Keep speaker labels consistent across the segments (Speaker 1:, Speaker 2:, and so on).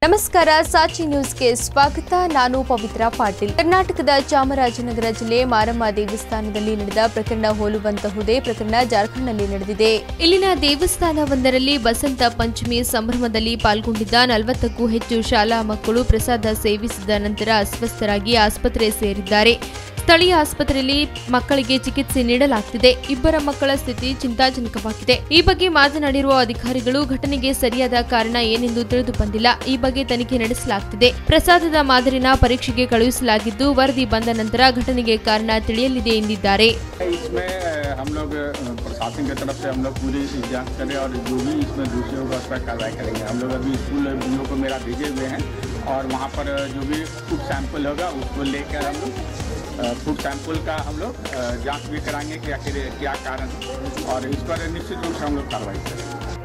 Speaker 1: ನಮಸ್ಕಾರ ಸಾಚಿ ನ್ಯೂಸ್ಗೆ ಸ್ವಾಗತ ನಾನು ಪವಿತ್ರ ಪಾಟೀಲ್ ಕರ್ನಾಟಕದ ಚಾಮರಾಜನಗರ ಜಿಲ್ಲೆ ಮಾರಮ್ಮ ದೇವಸ್ಥಾನದಲ್ಲಿ ನಡೆದ ಪ್ರಕರಣ ಹೋಲುವಂತಹುದೇ ಪ್ರಕರಣ ಜಾರ್ಖಂಡ್ನಲ್ಲಿ ನಡೆದಿದೆ ಇಲ್ಲಿನ ದೇವಸ್ಥಾನವೊಂದರಲ್ಲಿ ಬಸಂತ ಪಂಚಮಿ ಸಂಭ್ರಮದಲ್ಲಿ ಪಾಲ್ಗೊಂಡಿದ್ದ ನಲವತ್ತಕ್ಕೂ ಹೆಚ್ಚು ಶಾಲಾ ಮಕ್ಕಳು ಪ್ರಸಾದ ಸೇವಿಸಿದ ನಂತರ ಅಸ್ವಸ್ಥರಾಗಿ ಆಸ್ಪತ್ರೆ ಸೇರಿದ್ದಾರೆ ಸ್ಥಳೀಯ ಆಸ್ಪತ್ರೆಯಲ್ಲಿ ಮಕ್ಕಳಿಗೆ ಚಿಕಿತ್ಸೆ ನೀಡಲಾಗ್ತಿದೆ ಇಬ್ಬರ ಮಕ್ಕಳ ಸ್ಥಿತಿ ಚಿಂತಾಜನಕವಾಗಿದೆ ಈ ಬಗ್ಗೆ ಮಾತನಾಡಿರುವ ಅಧಿಕಾರಿಗಳು ಘಟನೆಗೆ ಸರಿಯಾದ ಕಾರಣ ಏನೆಂದು ತಿಳಿದು ಬಂದಿಲ್ಲ ಈ ಬಗ್ಗೆ ತನಿಖೆ ನಡೆಸಲಾಗ್ತಿದೆ ಪ್ರಸಾದದ ಮಾದರಿನ ಪರೀಕ್ಷೆಗೆ ಕಳುಹಿಸಲಾಗಿದ್ದು ವರದಿ ಬಂದ ನಂತರ ಘಟನೆಗೆ ಕಾರಣ ತಿಳಿಯಲಿದೆ ಎಂದಿದ್ದಾರೆ
Speaker 2: इसमें अ, हम लोग अ, प्रशासन की तरफ से हम लोग पूरी जांच करें और जो भी इसमें दोषी होगा उस पर कार्रवाई करेंगे हम लोग अभी स्कूल बी को मेरा भेजे हुए हैं और वहाँ पर जो भी फूड सैंपल होगा उसको लेकर हम लोग फूड सैंपल का हम लोग अ, जांच भी कराएंगे कि आखिर क्या कारण है और इस पर निश्चित रूप से हम लोग कार्रवाई करेंगे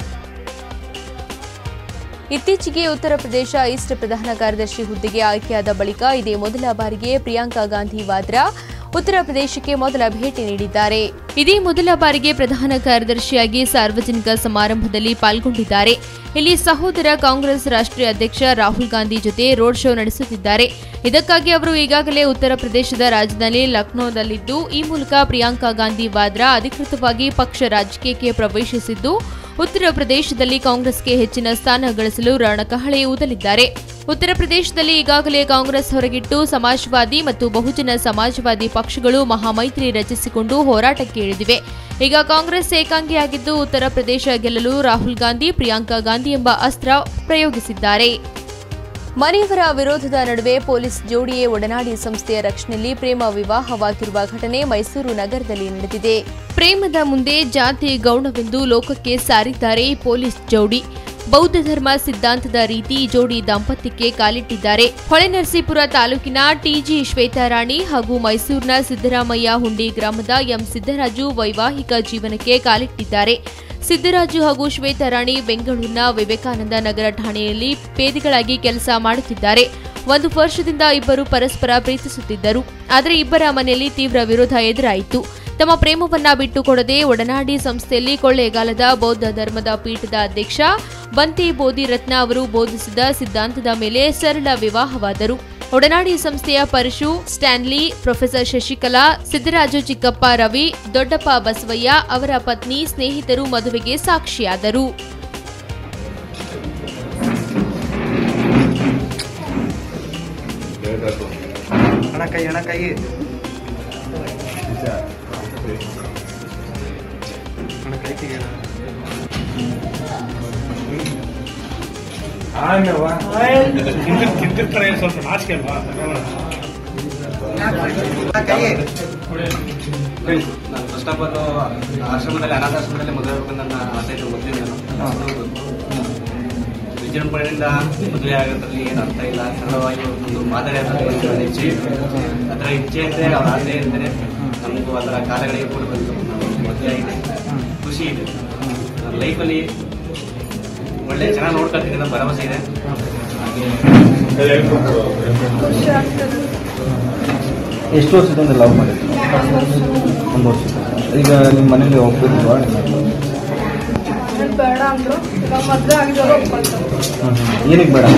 Speaker 1: ಇತ್ತೀಚೆಗೆ ಉತ್ತರ ಪ್ರದೇಶ ಈಸ್ಟ್ ಪ್ರಧಾನ ಕಾರ್ಯದರ್ಶಿ ಹುದ್ದೆಗೆ ಆಯ್ಕೆಯಾದ ಬಳಿಕ ಇದೇ ಮೊದಲ ಬಾರಿಗೆ ಪ್ರಿಯಾಂಕಾ ಗಾಂಧಿ ವಾದ್ರಾ ಉತ್ತರ ಪ್ರದೇಶಕ್ಕೆ ಮೊದಲ ಭೇಟಿ ನೀಡಿದ್ದಾರೆ ಇದೇ ಮೊದಲ ಬಾರಿಗೆ ಪ್ರಧಾನ ಕಾರ್ಯದರ್ಶಿಯಾಗಿ ಸಾರ್ವಜನಿಕ ಸಮಾರಂಭದಲ್ಲಿ ಪಾಲ್ಗೊಂಡಿದ್ದಾರೆ ಇಲ್ಲಿ ಸಹೋದರ ಕಾಂಗ್ರೆಸ್ ರಾಷ್ಟ್ರೀಯ ಅಧ್ಯಕ್ಷ ರಾಹುಲ್ ಗಾಂಧಿ ಜೊತೆ ರೋಡ್ ಶೋ ನಡೆಸುತ್ತಿದ್ದಾರೆ ಇದಕ್ಕಾಗಿ ಅವರು ಈಗಾಗಲೇ ಉತ್ತರ ಪ್ರದೇಶದ ರಾಜಧಾನಿ ಲಕ್ನೋದಲ್ಲಿದ್ದು ಈ ಮೂಲಕ ಪ್ರಿಯಾಂಕಾ ಗಾಂಧಿ ವಾದ್ರಾ ಅಧಿಕೃತವಾಗಿ ಪಕ್ಷ ರಾಜಕೀಯಕ್ಕೆ ಪ್ರವೇಶಿಸಿದ್ದು ಉತ್ತರ ಪ್ರದೇಶದಲ್ಲಿ ಕಾಂಗ್ರೆಸ್ಗೆ ಹೆಚ್ಚಿನ ಸ್ಥಾನ ಗಳಿಸಲು ರಣಕಹಳೆ ಊದಲಿದ್ದಾರೆ ಉತ್ತರ ಪ್ರದೇಶದಲ್ಲಿ ಈಗಾಗಲೇ ಕಾಂಗ್ರೆಸ್ ಹೊರಗಿಟ್ಟು ಸಮಾಜವಾದಿ ಮತ್ತು ಬಹುಜನ ಸಮಾಜವಾದಿ ಪಕ್ಷಗಳು ಮಹಾಮೈತ್ರಿ ರಚಿಸಿಕೊಂಡು ಹೋರಾಟಕ್ಕೆ ಇಳಿದಿವೆ ಈಗ ಕಾಂಗ್ರೆಸ್ ಏಕಾಂಗಿಯಾಗಿದ್ದು ಉತ್ತರ ಪ್ರದೇಶ ಗೆಲ್ಲಲು ರಾಹುಲ್ ಗಾಂಧಿ ಪ್ರಿಯಾಂಕಾ ಗಾಂಧಿ ಎಂಬ ಅಸ್ತ್ರ ಪ್ರಯೋಗಿಸಿದ್ದಾರೆ ಮನೆಯವರ ವಿರೋಧದ ನಡುವೆ ಪೊಲೀಸ್ ಜೋಡಿಯೇ ಒಡನಾಡಿ ಸಂಸ್ಥೆಯ ರಕ್ಷಣೆಯಲ್ಲಿ ಪ್ರೇಮ ವಿವಾಹವಾಗಿರುವ ಘಟನೆ ಮೈಸೂರು ನಗರದಲ್ಲಿ ನಡೆದಿದೆ ಪ್ರೇಮದ ಮುಂದೆ ಜಾತಿ ಗೌಣವೆಂದು ಲೋಕಕ್ಕೆ ಸಾರಿದ್ದಾರೆ ಪೊಲೀಸ್ ಜೋಡಿ ಬೌದ್ಧ ಧರ್ಮ ಸಿದ್ಧಾಂತದ ರೀತಿ ಈ ಜೋಡಿ ದಾಂಪತ್ಯಕ್ಕೆ ಕಾಲಿಟ್ಟಿದ್ದಾರೆ ಹೊಳೆನರಸೀಪುರ ತಾಲೂಕಿನ ಟಿಜಿ ಶ್ವೇತಾರಾಣಿ ಹಾಗೂ ಮೈಸೂರಿನ ಸಿದ್ದರಾಮಯ್ಯ ಹುಂಡಿ ಗ್ರಾಮದ ಎಂ ಸಿದ್ದರಾಜು ವೈವಾಹಿಕ ಜೀವನಕ್ಕೆ ಕಾಲಿಟ್ಟಿದ್ದಾರೆ ಸಿದ್ದರಾಜು ಹಾಗೂ ಶ್ವೇತಾರಾಣಿ ಬೆಂಗಳೂರಿನ ವಿವೇಕಾನಂದ ನಗರ ಠಾಣೆಯಲ್ಲಿ ಪೇದೆಗಳಾಗಿ ಕೆಲಸ ಮಾಡುತ್ತಿದ್ದಾರೆ ಒಂದು ವರ್ಷದಿಂದ ಇಬ್ಬರು ಪರಸ್ಪರ ಪ್ರೀತಿಸುತ್ತಿದ್ದರು ಆದರೆ ಇಬ್ಬರ ಮನೆಯಲ್ಲಿ ತೀವ್ರ ವಿರೋಧ ಎದುರಾಯಿತು ತಮ್ಮ ಪ್ರೇಮವನ್ನ ಬಿಟ್ಟುಕೊಡದೆ ಒಡನಾಡಿ ಸಂಸ್ಥೆಯಲ್ಲಿ ಕೊಳ್ಳೇಗಾಲದ ಬೌದ್ಧ ಧರ್ಮದ ಪೀಠದ ಅಧ್ಯಕ್ಷ ಬಂತಿ ಬೋಧಿರತ್ನ ಅವರು ಬೋಧಿಸಿದ ಸಿದ್ಧಾಂತದ ಮೇಲೆ ಸರಳ ವಿವಾಹವಾದರು ಒಡನಾಡಿ ಸಂಸ್ಥೆಯ ಪರಶು ಸ್ಟ್ಯಾನ್ಲಿ ಪ್ರೊಫೆಸರ್ ಶಶಿಕಲಾ ಸಿದ್ದರಾಜು ಚಿಕ್ಕಪ್ಪ ರವಿ ದೊಡ್ಡಪ್ಪ ಬಸವಯ್ಯ ಅವರ ಪತ್ನಿ ಸ್ನೇಹಿತರು ಮದುವೆಗೆ ಸಾಕ್ಷಿಯಾದರು
Speaker 3: ಹಣ ಕೈ ಹಣ ಕೈ ಹಣ ಕೈ ತೆಗೆಯೋಣ
Speaker 4: ಕಿಂತಿರ್ತಾರೆ ಸ್ವಲ್ಪ ನಾಚಿಕೆ ಅಲ್ವಾ
Speaker 3: ಹಣ ಕೈ
Speaker 5: ನಾನು ಫಸ್ಟ್ ಆಫ್ ಆಲ್ ಆಶ್ರಮದಲ್ಲಿ ಅನಾಥಾಶ್ರಮದಲ್ಲಿ ಮದುವೆ ಆಗಬೇಕು ನನ್ನ ಆಸೆ ಇತ್ತು ಮೊದಲಿಂದ ವಿಜೃಂಭಣೆಯಿಂದ ಮದುವೆ ಆಗೋದ್ರಲ್ಲಿ ಏನು ಅರ್ಥ ಇಲ್ಲ ಸರಳವಾಗಿ ಒಂದು ಮಾದರಿ ಅದರ ಇಚ್ಛೆ ಇದೆ ಅದರ ಇಚ್ಛೆ ಅಂದರೆ ಅವ್ರ ಆಸೆ ಅಂದರೆ ನಮಗೂ ಅದರ ಕಾಲಗಳಿಗೆ ಕೂಡ ಬಂತು ನಾವು ಮದುವೆ ಆಗಿದೆ ಖುಷಿ ಇದೆ ನನ್ನ ಲೈಫಲ್ಲಿ ಒಳ್ಳೆ ಚೆನ್ನಾಗಿ ನೋಡ್ಕೊಳ್ತೀನಿ ಅನ್ನೋ ಭರವಸೆ ಇದೆ ಹಾಗೆ
Speaker 6: ಎಷ್ಟು ವರ್ಷದಿಂದ ಲವ್ ಮಾಡಿದ್ರು ಒಂದು ವರ್ಷ ಈಗ ನಿಮ್ಮ ಮನೇಲಿ ಒಪ್ಪಿಲ್ವಾ
Speaker 7: ನಾನ್ ಬೇಡ ಅಂದ್ರು ಇವಾಗ ಮದ್ವೆ ಆಗಿದ್ದವರು ಒಪ್ಕೊಳ್ತಾರೆ
Speaker 6: ಏನಕ್ಕೆ ಬೇಡ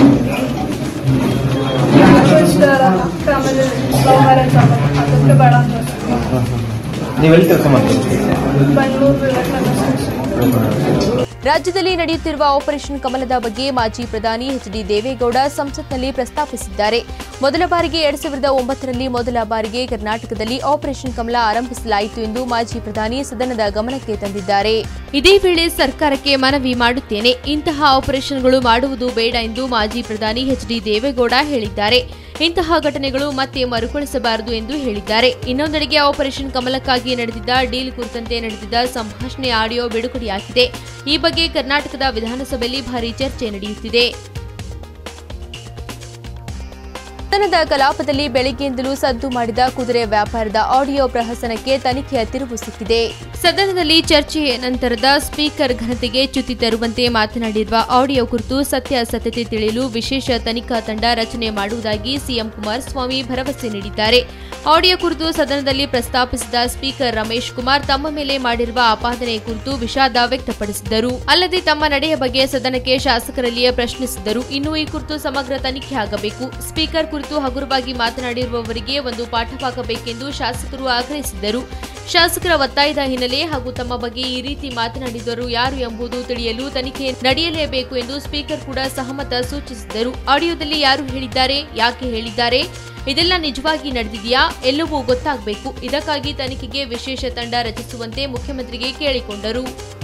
Speaker 7: ಇಷ್ಟ ಆಮೇಲೆ ಲವ್ ಮ್ಯಾರೇಜ್ ಅದಕ್ಕೆ ಬೇಡ ಅಂದ್ರು
Speaker 6: ನೀವೆಲ್ಲಿ ಕೆಲಸ ಮಾಡ್ತೀರಿ
Speaker 7: ಬೆಂಗಳೂರು ವಿವೇಕಾನಂದ
Speaker 1: ರಾಜ್ಯದಲ್ಲಿ ನಡೆಯುತ್ತಿರುವ ಆಪರೇಷನ್ ಕಮಲದ ಬಗ್ಗೆ ಮಾಜಿ ಪ್ರಧಾನಿ ಎಚ್ ಡಿ ದೇವೇಗೌಡ ಸಂಸತ್ನಲ್ಲಿ ಪ್ರಸ್ತಾಪಿಸಿದ್ದಾರೆ ಮೊದಲ ಬಾರಿಗೆ ಎರಡ್ ಸಾವಿರದ ಒಂಬತ್ತರಲ್ಲಿ ಮೊದಲ ಬಾರಿಗೆ ಕರ್ನಾಟಕದಲ್ಲಿ ಆಪರೇಷನ್ ಕಮಲ ಆರಂಭಿಸಲಾಯಿತು ಎಂದು ಮಾಜಿ ಪ್ರಧಾನಿ ಸದನದ ಗಮನಕ್ಕೆ ತಂದಿದ್ದಾರೆ ಇದೇ ವೇಳೆ ಸರ್ಕಾರಕ್ಕೆ ಮನವಿ ಮಾಡುತ್ತೇನೆ ಇಂತಹ ಆಪರೇಷನ್ಗಳು ಮಾಡುವುದು ಬೇಡ ಎಂದು ಮಾಜಿ ಪ್ರಧಾನಿ ಎಚ್ ಡಿ ದೇವೇಗೌಡ ಹೇಳಿದ್ದಾರೆ ಇಂತಹ ಘಟನೆಗಳು ಮತ್ತೆ ಮರುಕಳಿಸಬಾರದು ಎಂದು ಹೇಳಿದ್ದಾರೆ ಇನ್ನೊಂದೆಡೆಗೆ ಆಪರೇಷನ್ ಕಮಲಕ್ಕಾಗಿ ನಡೆದಿದ್ದ ಡೀಲ್ ಕುರಿತಂತೆ ನಡೆದಿದ್ದ ಸಂಭಾಷಣೆ ಆಡಿಯೋ ಬಿಡುಗಡೆಯಾಗಿದೆ ಈ ಬಗ್ಗೆ ಕರ್ನಾಟಕದ ವಿಧಾನಸಭೆಯಲ್ಲಿ ಭಾರಿ ಚರ್ಚೆ ನಡೆಯುತ್ತಿದೆ ಸದನದ ಕಲಾಪದಲ್ಲಿ ಬೆಳಗ್ಗೆಯಿಂದಲೂ ಸದ್ದು ಮಾಡಿದ ಕುದುರೆ ವ್ಯಾಪಾರದ ಆಡಿಯೋ ಪ್ರಹಸನಕ್ಕೆ ತನಿಖೆಯ ತಿರುವು ಸಿಕ್ಕಿದೆ ಸದನದಲ್ಲಿ ಚರ್ಚೆಯ ನಂತರದ ಸ್ಪೀಕರ್ ಘನತೆಗೆ ಚ್ಯುತಿ ತರುವಂತೆ ಮಾತನಾಡಿರುವ ಆಡಿಯೋ ಕುರಿತು ಸತ್ಯಾಸತ್ಯತೆ ತಿಳಿಯಲು ವಿಶೇಷ ತನಿಖಾ ತಂಡ ರಚನೆ ಮಾಡುವುದಾಗಿ ಸಿಎಂ ಕುಮಾರಸ್ವಾಮಿ ಭರವಸೆ ನೀಡಿದ್ದಾರೆ ಆಡಿಯೋ ಕುರಿತು ಸದನದಲ್ಲಿ ಪ್ರಸ್ತಾಪಿಸಿದ ಸ್ಪೀಕರ್ ರಮೇಶ್ ಕುಮಾರ್ ತಮ್ಮ ಮೇಲೆ ಮಾಡಿರುವ ಆಪಾದನೆ ಕುರಿತು ವಿಷಾದ ವ್ಯಕ್ತಪಡಿಸಿದ್ದರು ಅಲ್ಲದೆ ತಮ್ಮ ನಡೆಯ ಬಗ್ಗೆ ಸದನಕ್ಕೆ ಶಾಸಕರಲ್ಲಿಯೇ ಪ್ರಶ್ನಿಸಿದ್ದರು ಇನ್ನು ಈ ಕುರಿತು ಸಮಗ್ರ ತನಿಖೆ ಆಗಬೇಕು ಸ್ಪೀಕರ್ ಕುರಿತು ಹಗುರವಾಗಿ ಮಾತನಾಡಿರುವವರಿಗೆ ಒಂದು ಪಾಠವಾಗಬೇಕೆಂದು ಶಾಸಕರು ಆಗ್ರಹಿಸಿದ್ದರು ಶಾಸಕರ ಒತ್ತಾಯದ ಹಿನ್ನೆಲೆ ಹಾಗೂ ತಮ್ಮ ಬಗ್ಗೆ ಈ ರೀತಿ ಮಾತನಾಡಿದವರು ಯಾರು ಎಂಬುದು ತಿಳಿಯಲು ತನಿಖೆ ನಡೆಯಲೇಬೇಕು ಎಂದು ಸ್ಪೀಕರ್ ಕೂಡ ಸಹಮತ ಸೂಚಿಸಿದರು ಆಡಿಯೋದಲ್ಲಿ ಯಾರು ಹೇಳಿದ್ದಾರೆ ಯಾಕೆ ಹೇಳಿದ್ದಾರೆ ಇದೆಲ್ಲ ನಿಜವಾಗಿ ನಡೆದಿದೆಯಾ ಎಲ್ಲವೂ ಗೊತ್ತಾಗಬೇಕು ಇದಕ್ಕಾಗಿ ತನಿಖೆಗೆ ವಿಶೇಷ ತಂಡ ರಚಿಸುವಂತೆ ಮುಖ್ಯಮಂತ್ರಿಗೆ ಕೇಳಿಕೊಂಡರು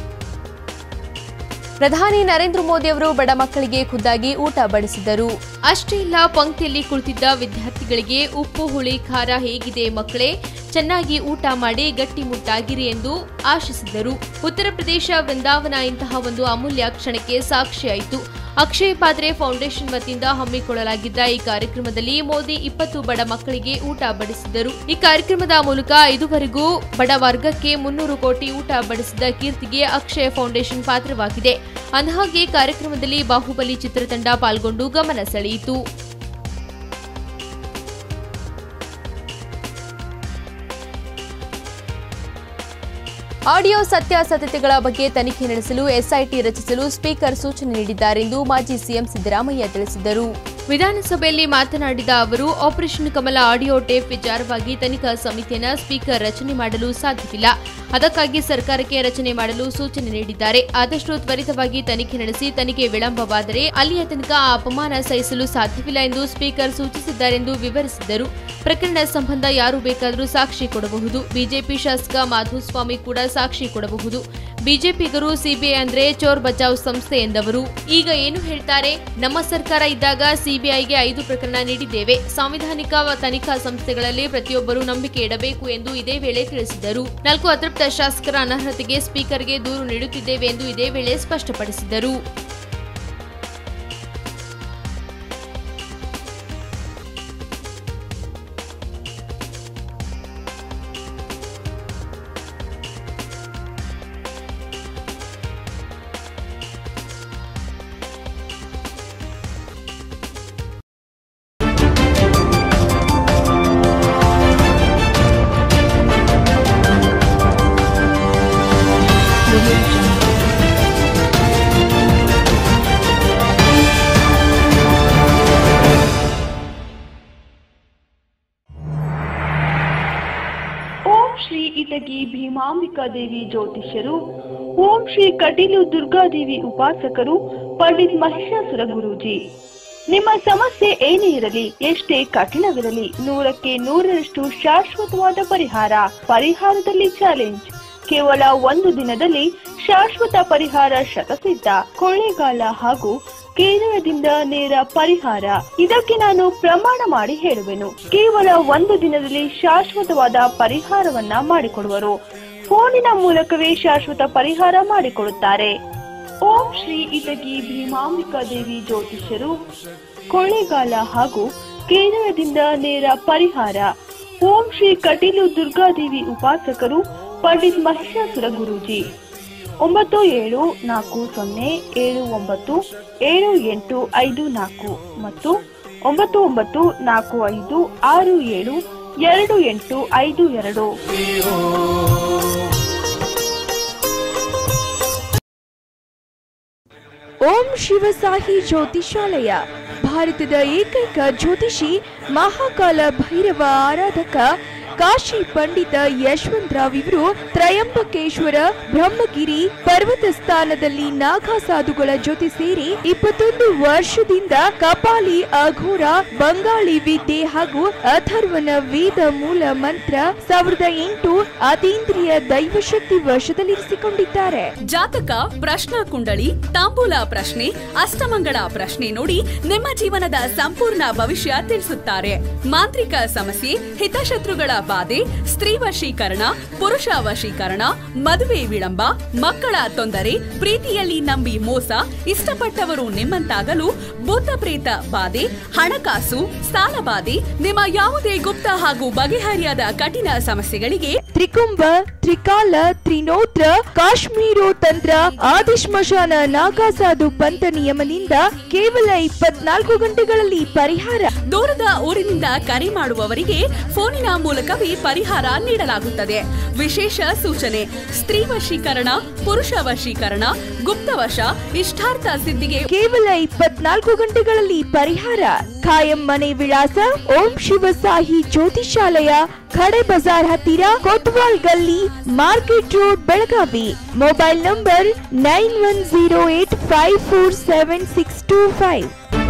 Speaker 1: ಪ್ರಧಾನಿ ನರೇಂದ್ರ ಮೋದಿ ಅವರು ಬಡ ಮಕ್ಕಳಿಗೆ ಖುದ್ದಾಗಿ ಊಟ ಬಡಿಸಿದರು ಅಷ್ಟೇ ಇಲ್ಲ ಪಂಕ್ತಿಯಲ್ಲಿ ಕುಳಿತಿದ್ದ ವಿದ್ಯಾರ್ಥಿಗಳಿಗೆ ಉಪ್ಪು ಹುಳಿ ಖಾರ ಹೇಗಿದೆ ಮಕ್ಕಳೇ ಚೆನ್ನಾಗಿ ಊಟ ಮಾಡಿ ಗಟ್ಟಿಮುಟ್ಟಾಗಿರಿ ಎಂದು ಆಶಿಸಿದರು ಉತ್ತರ ಪ್ರದೇಶ ವೃಂದಾವನ ಇಂತಹ ಒಂದು ಅಮೂಲ್ಯ ಕ್ಷಣಕ್ಕೆ ಸಾಕ್ಷಿಯಾಯಿತು ಅಕ್ಷಯ್ ಪಾತ್ರೆ ಫೌಂಡೇಶನ್ ವತಿಯಿಂದ ಹಮ್ಮಿಕೊಳ್ಳಲಾಗಿದ್ದ ಈ ಕಾರ್ಯಕ್ರಮದಲ್ಲಿ ಮೋದಿ ಇಪ್ಪತ್ತು ಬಡ ಮಕ್ಕಳಿಗೆ ಊಟ ಬಡಿಸಿದರು ಈ ಕಾರ್ಯಕ್ರಮದ ಮೂಲಕ ಇದುವರೆಗೂ ಬಡ ವರ್ಗಕ್ಕೆ ಮುನ್ನೂರು ಕೋಟಿ ಊಟ ಬಡಿಸಿದ ಕೀರ್ತಿಗೆ ಅಕ್ಷಯ ಫೌಂಡೇಶನ್ ಪಾತ್ರವಾಗಿದೆ ಅಂದಹಾಗೆ ಕಾರ್ಯಕ್ರಮದಲ್ಲಿ ಬಾಹುಬಲಿ ಚಿತ್ರತಂಡ ಪಾಲ್ಗೊಂಡು ಗಮನ ಸೆಳೆಯಿತು ಆಡಿಯೋ ಸತ್ಯಾಸತ್ಯತೆಗಳ ಬಗ್ಗೆ ತನಿಖೆ ನಡೆಸಲು ಎಸ್ಐಟಿ ರಚಿಸಲು ಸ್ಪೀಕರ್ ಸೂಚನೆ ನೀಡಿದ್ದಾರೆಂದು ಮಾಜಿ ಸಿಎಂ ಸಿದ್ದರಾಮಯ್ಯ ತಿಳಿಸಿದರು ವಿಧಾನಸಭೆಯಲ್ಲಿ ಮಾತನಾಡಿದ ಅವರು ಆಪರೇಷನ್ ಕಮಲ ಆಡಿಯೋ ಟೇಪ್ ವಿಚಾರವಾಗಿ ತನಿಖಾ ಸಮಿತಿಯನ್ನ ಸ್ಪೀಕರ್ ರಚನೆ ಮಾಡಲು ಸಾಧ್ಯವಿಲ್ಲ ಅದಕ್ಕಾಗಿ ಸರ್ಕಾರಕ್ಕೆ ರಚನೆ ಮಾಡಲು ಸೂಚನೆ ನೀಡಿದ್ದಾರೆ ಆದಷ್ಟು ತ್ವರಿತವಾಗಿ ತನಿಖೆ ನಡೆಸಿ ತನಿಖೆ ವಿಳಂಬವಾದರೆ ಅಲ್ಲಿಯ ತನಕ ಆ ಅಪಮಾನ ಸಹಿಸಲು ಸಾಧ್ಯವಿಲ್ಲ ಎಂದು ಸ್ಪೀಕರ್ ಸೂಚಿಸಿದ್ದಾರೆಂದು ವಿವರಿಸಿದರು ಪ್ರಕರಣ ಸಂಬಂಧ ಯಾರು ಬೇಕಾದರೂ ಸಾಕ್ಷಿ ಕೊಡಬಹುದು ಬಿಜೆಪಿ ಶಾಸಕ ಮಾಧುಸ್ವಾಮಿ ಕೂಡ ಸಾಕ್ಷಿ ಕೊಡಬಹುದು ಬಿಜೆಪಿಗರು ಸಿಬಿಐ ಅಂದ್ರೆ ಚೋರ್ ಬಚಾವ್ ಸಂಸ್ಥೆ ಎಂದವರು ಈಗ ಏನು ಹೇಳ್ತಾರೆ ನಮ್ಮ ಸರ್ಕಾರ ಇದ್ದಾಗ ಸಿಬಿಐಗೆ ಐದು ಪ್ರಕರಣ ನೀಡಿದ್ದೇವೆ ಸಾಂವಿಧಾನಿಕ ತನಿಖಾ ಸಂಸ್ಥೆಗಳಲ್ಲಿ ಪ್ರತಿಯೊಬ್ಬರು ನಂಬಿಕೆ ಇಡಬೇಕು ಎಂದು ಇದೇ ವೇಳೆ ತಿಳಿಸಿದರು ನಾಲ್ಕು ಅತೃಪ್ತ ಶಾಸಕರ ಅನರ್ಹತೆಗೆ ಸ್ಪೀಕರ್ಗೆ ದೂರು ನೀಡುತ್ತಿದ್ದೇವೆ ಎಂದು ಇದೇ ವೇಳೆ ಸ್ಪಷ್ಟಪಡಿಸಿದರು
Speaker 4: ಓಂ ಶ್ರೀ ಇಟಗಿ ಭೀಮಾಂಬಿಕಾ ದೇವಿ ಜ್ಯೋತಿಷ್ಯರು ಓಂ ಶ್ರೀ ಕಟೀಲು ದುರ್ಗಾದೇವಿ ಉಪಾಸಕರು ಪಂಡಿತ್ ಮಹಿಷಾಸುರ ಗುರೂಜಿ ನಿಮ್ಮ ಸಮಸ್ಯೆ ಏನೇ ಇರಲಿ ಎಷ್ಟೇ ಕಠಿಣವಿರಲಿ ನೂರಕ್ಕೆ ನೂರರಷ್ಟು ಶಾಶ್ವತವಾದ ಪರಿಹಾರ ಪರಿಹಾರದಲ್ಲಿ ಚಾಲೆಂಜ್ ಕೇವಲ ಒಂದು ದಿನದಲ್ಲಿ ಶಾಶ್ವತ ಪರಿಹಾರ ಶತಸಿದ್ಧ ಕೊಳ್ಳೇಗಾಲ ಹಾಗೂ ಕೇರಳದಿಂದ ನೇರ ಪರಿಹಾರ ಇದಕ್ಕೆ ನಾನು ಪ್ರಮಾಣ ಮಾಡಿ ಹೇಳುವೆನು ಕೇವಲ ಒಂದು ದಿನದಲ್ಲಿ ಶಾಶ್ವತವಾದ ಪರಿಹಾರವನ್ನ ಮಾಡಿಕೊಡುವರು ಫೋನಿನ ಮೂಲಕವೇ ಶಾಶ್ವತ ಪರಿಹಾರ ಮಾಡಿಕೊಡುತ್ತಾರೆ ಓಂ ಶ್ರೀ ಇಟಗಿ ಭೀಮಾಂಬಿಕಾ ದೇವಿ ಜ್ಯೋತಿಷ್ಯರು ಕೊಳ್ಳೇಗಾಲ ಹಾಗೂ ಕೇರಳದಿಂದ ನೇರ ಪರಿಹಾರ ಓಂ ಶ್ರೀ ಕಟೀಲು ದುರ್ಗಾದೇವಿ ಉಪಾಸಕರು ಪಂಡಿತ್ ಮಹಿಷಾಸುರ ಗುರೂಜಿ ಒಂಬತ್ತು ಏಳು ನಾಲ್ಕು ಸೊನ್ನೆ ಏಳು ಒಂಬತ್ತು ಏಳು ಎಂಟು ಐದು ನಾಲ್ಕು ಮತ್ತು ಒಂಬತ್ತು ಒಂಬತ್ತು ನಾಲ್ಕು ಐದು ಆರು ಏಳು ಎರಡು ಎಂಟು ಐದು ಎರಡು
Speaker 8: ಓಂ ಶಿವಸಾಹಿ ಜ್ಯೋತಿಷಾಲಯ ಭಾರತದ ಏಕೈಕ ಜ್ಯೋತಿಷಿ ಮಹಾಕಾಲ ಭೈರವ ಆರಾಧಕ ಕಾಶಿ ಪಂಡಿತ ಯಶವಂತರಾವ್ ಇವರು ತ್ರಯಂಬಕೇಶ್ವರ ಬ್ರಹ್ಮಗಿರಿ ಪರ್ವತ ಸ್ಥಾನದಲ್ಲಿ ನಾಗಾ ಸಾಧುಗಳ ಜೊತೆ ಸೇರಿ ಇಪ್ಪತ್ತೊಂದು ವರ್ಷದಿಂದ ಕಪಾಲಿ ಅಘೋರ ಬಂಗಾಳಿ ವಿದ್ಯೆ ಹಾಗೂ ಅಥರ್ವನ ವೇದ ಮೂಲ ಮಂತ್ರ ಸಾವಿರದ ಎಂಟು ಅತೀಂದ್ರಿಯ ದೈವಶಕ್ತಿ ವಶದಲ್ಲಿರಿಸಿಕೊಂಡಿದ್ದಾರೆ
Speaker 9: ಜಾತಕ ಪ್ರಶ್ನಾ ಕುಂಡಳಿ ತಾಂಬೂಲ ಪ್ರಶ್ನೆ ಅಷ್ಟಮಂಗಳ ಪ್ರಶ್ನೆ ನೋಡಿ ನಿಮ್ಮ ಜೀವನದ ಸಂಪೂರ್ಣ ಭವಿಷ್ಯ ತಿಳಿಸುತ್ತಾರೆ ಮಾಂತ್ರಿಕ ಸಮಸ್ಯೆ ಹಿತಶತ್ರುಗಳ ಬಾಧೆ ಸ್ತ್ರೀ ವಶೀಕರಣ ಪುರುಷ ವಶೀಕರಣ ಮದುವೆ ವಿಳಂಬ ಮಕ್ಕಳ ತೊಂದರೆ ಪ್ರೀತಿಯಲ್ಲಿ ನಂಬಿ ಮೋಸ ಇಷ್ಟಪಟ್ಟವರು ನಿಮ್ಮಂತಾಗಲು ಭೂತ ಪ್ರೇತ ಬಾಧೆ ಹಣಕಾಸು ಸಾಲ ಬಾಧೆ ನಿಮ್ಮ ಯಾವುದೇ ಗುಪ್ತ ಹಾಗೂ ಬಗೆಹರಿಯಾದ ಕಠಿಣ ಸಮಸ್ಯೆಗಳಿಗೆ
Speaker 8: ತ್ರಿಕುಂಭ ತ್ರಿಕಾಲ ತ್ರಿನೋತ್ರ ಕಾಶ್ಮೀರೋ ತಂತ್ರ ಆದಿಶ್ಮಶಾನ ನಾಗಾಸಾಧು ಪಂಥ ನಿಯಮದಿಂದ ಕೇವಲ ಇಪ್ಪತ್ನಾಲ್ಕು ಗಂಟೆಗಳಲ್ಲಿ ಪರಿಹಾರ
Speaker 9: ದೂರದ ಊರಿನಿಂದ ಕರೆ ಮಾಡುವವರಿಗೆ ಫೋನಿನ ಮೂಲಕವೇ ಪರಿಹಾರ ನೀಡಲಾಗುತ್ತದೆ ವಿಶೇಷ ಸೂಚನೆ ಸ್ತ್ರೀ ವಶೀಕರಣ ಪುರುಷ ವಶೀಕರಣ ಗುಪ್ತವಶ ಇಷ್ಟಾರ್ಥ ಸಿದ್ಧಿಗೆ
Speaker 8: ಕೇವಲ ಇಪ್ಪತ್ನಾಲ್ಕು ಗಂಟೆಗಳಲ್ಲಿ ಪರಿಹಾರ ಖಾಯಂ ಮನೆ ವಿಳಾಸ ಓಂ ಶಿವಸಾಹಿ ಜ್ಯೋತಿಷಾಲಯ ಖಡೆ ಬಜಾರ್ ಹತ್ತಿರ Kotwal Galli market road Belagavi mobile number nine one zero eight five four seven six two five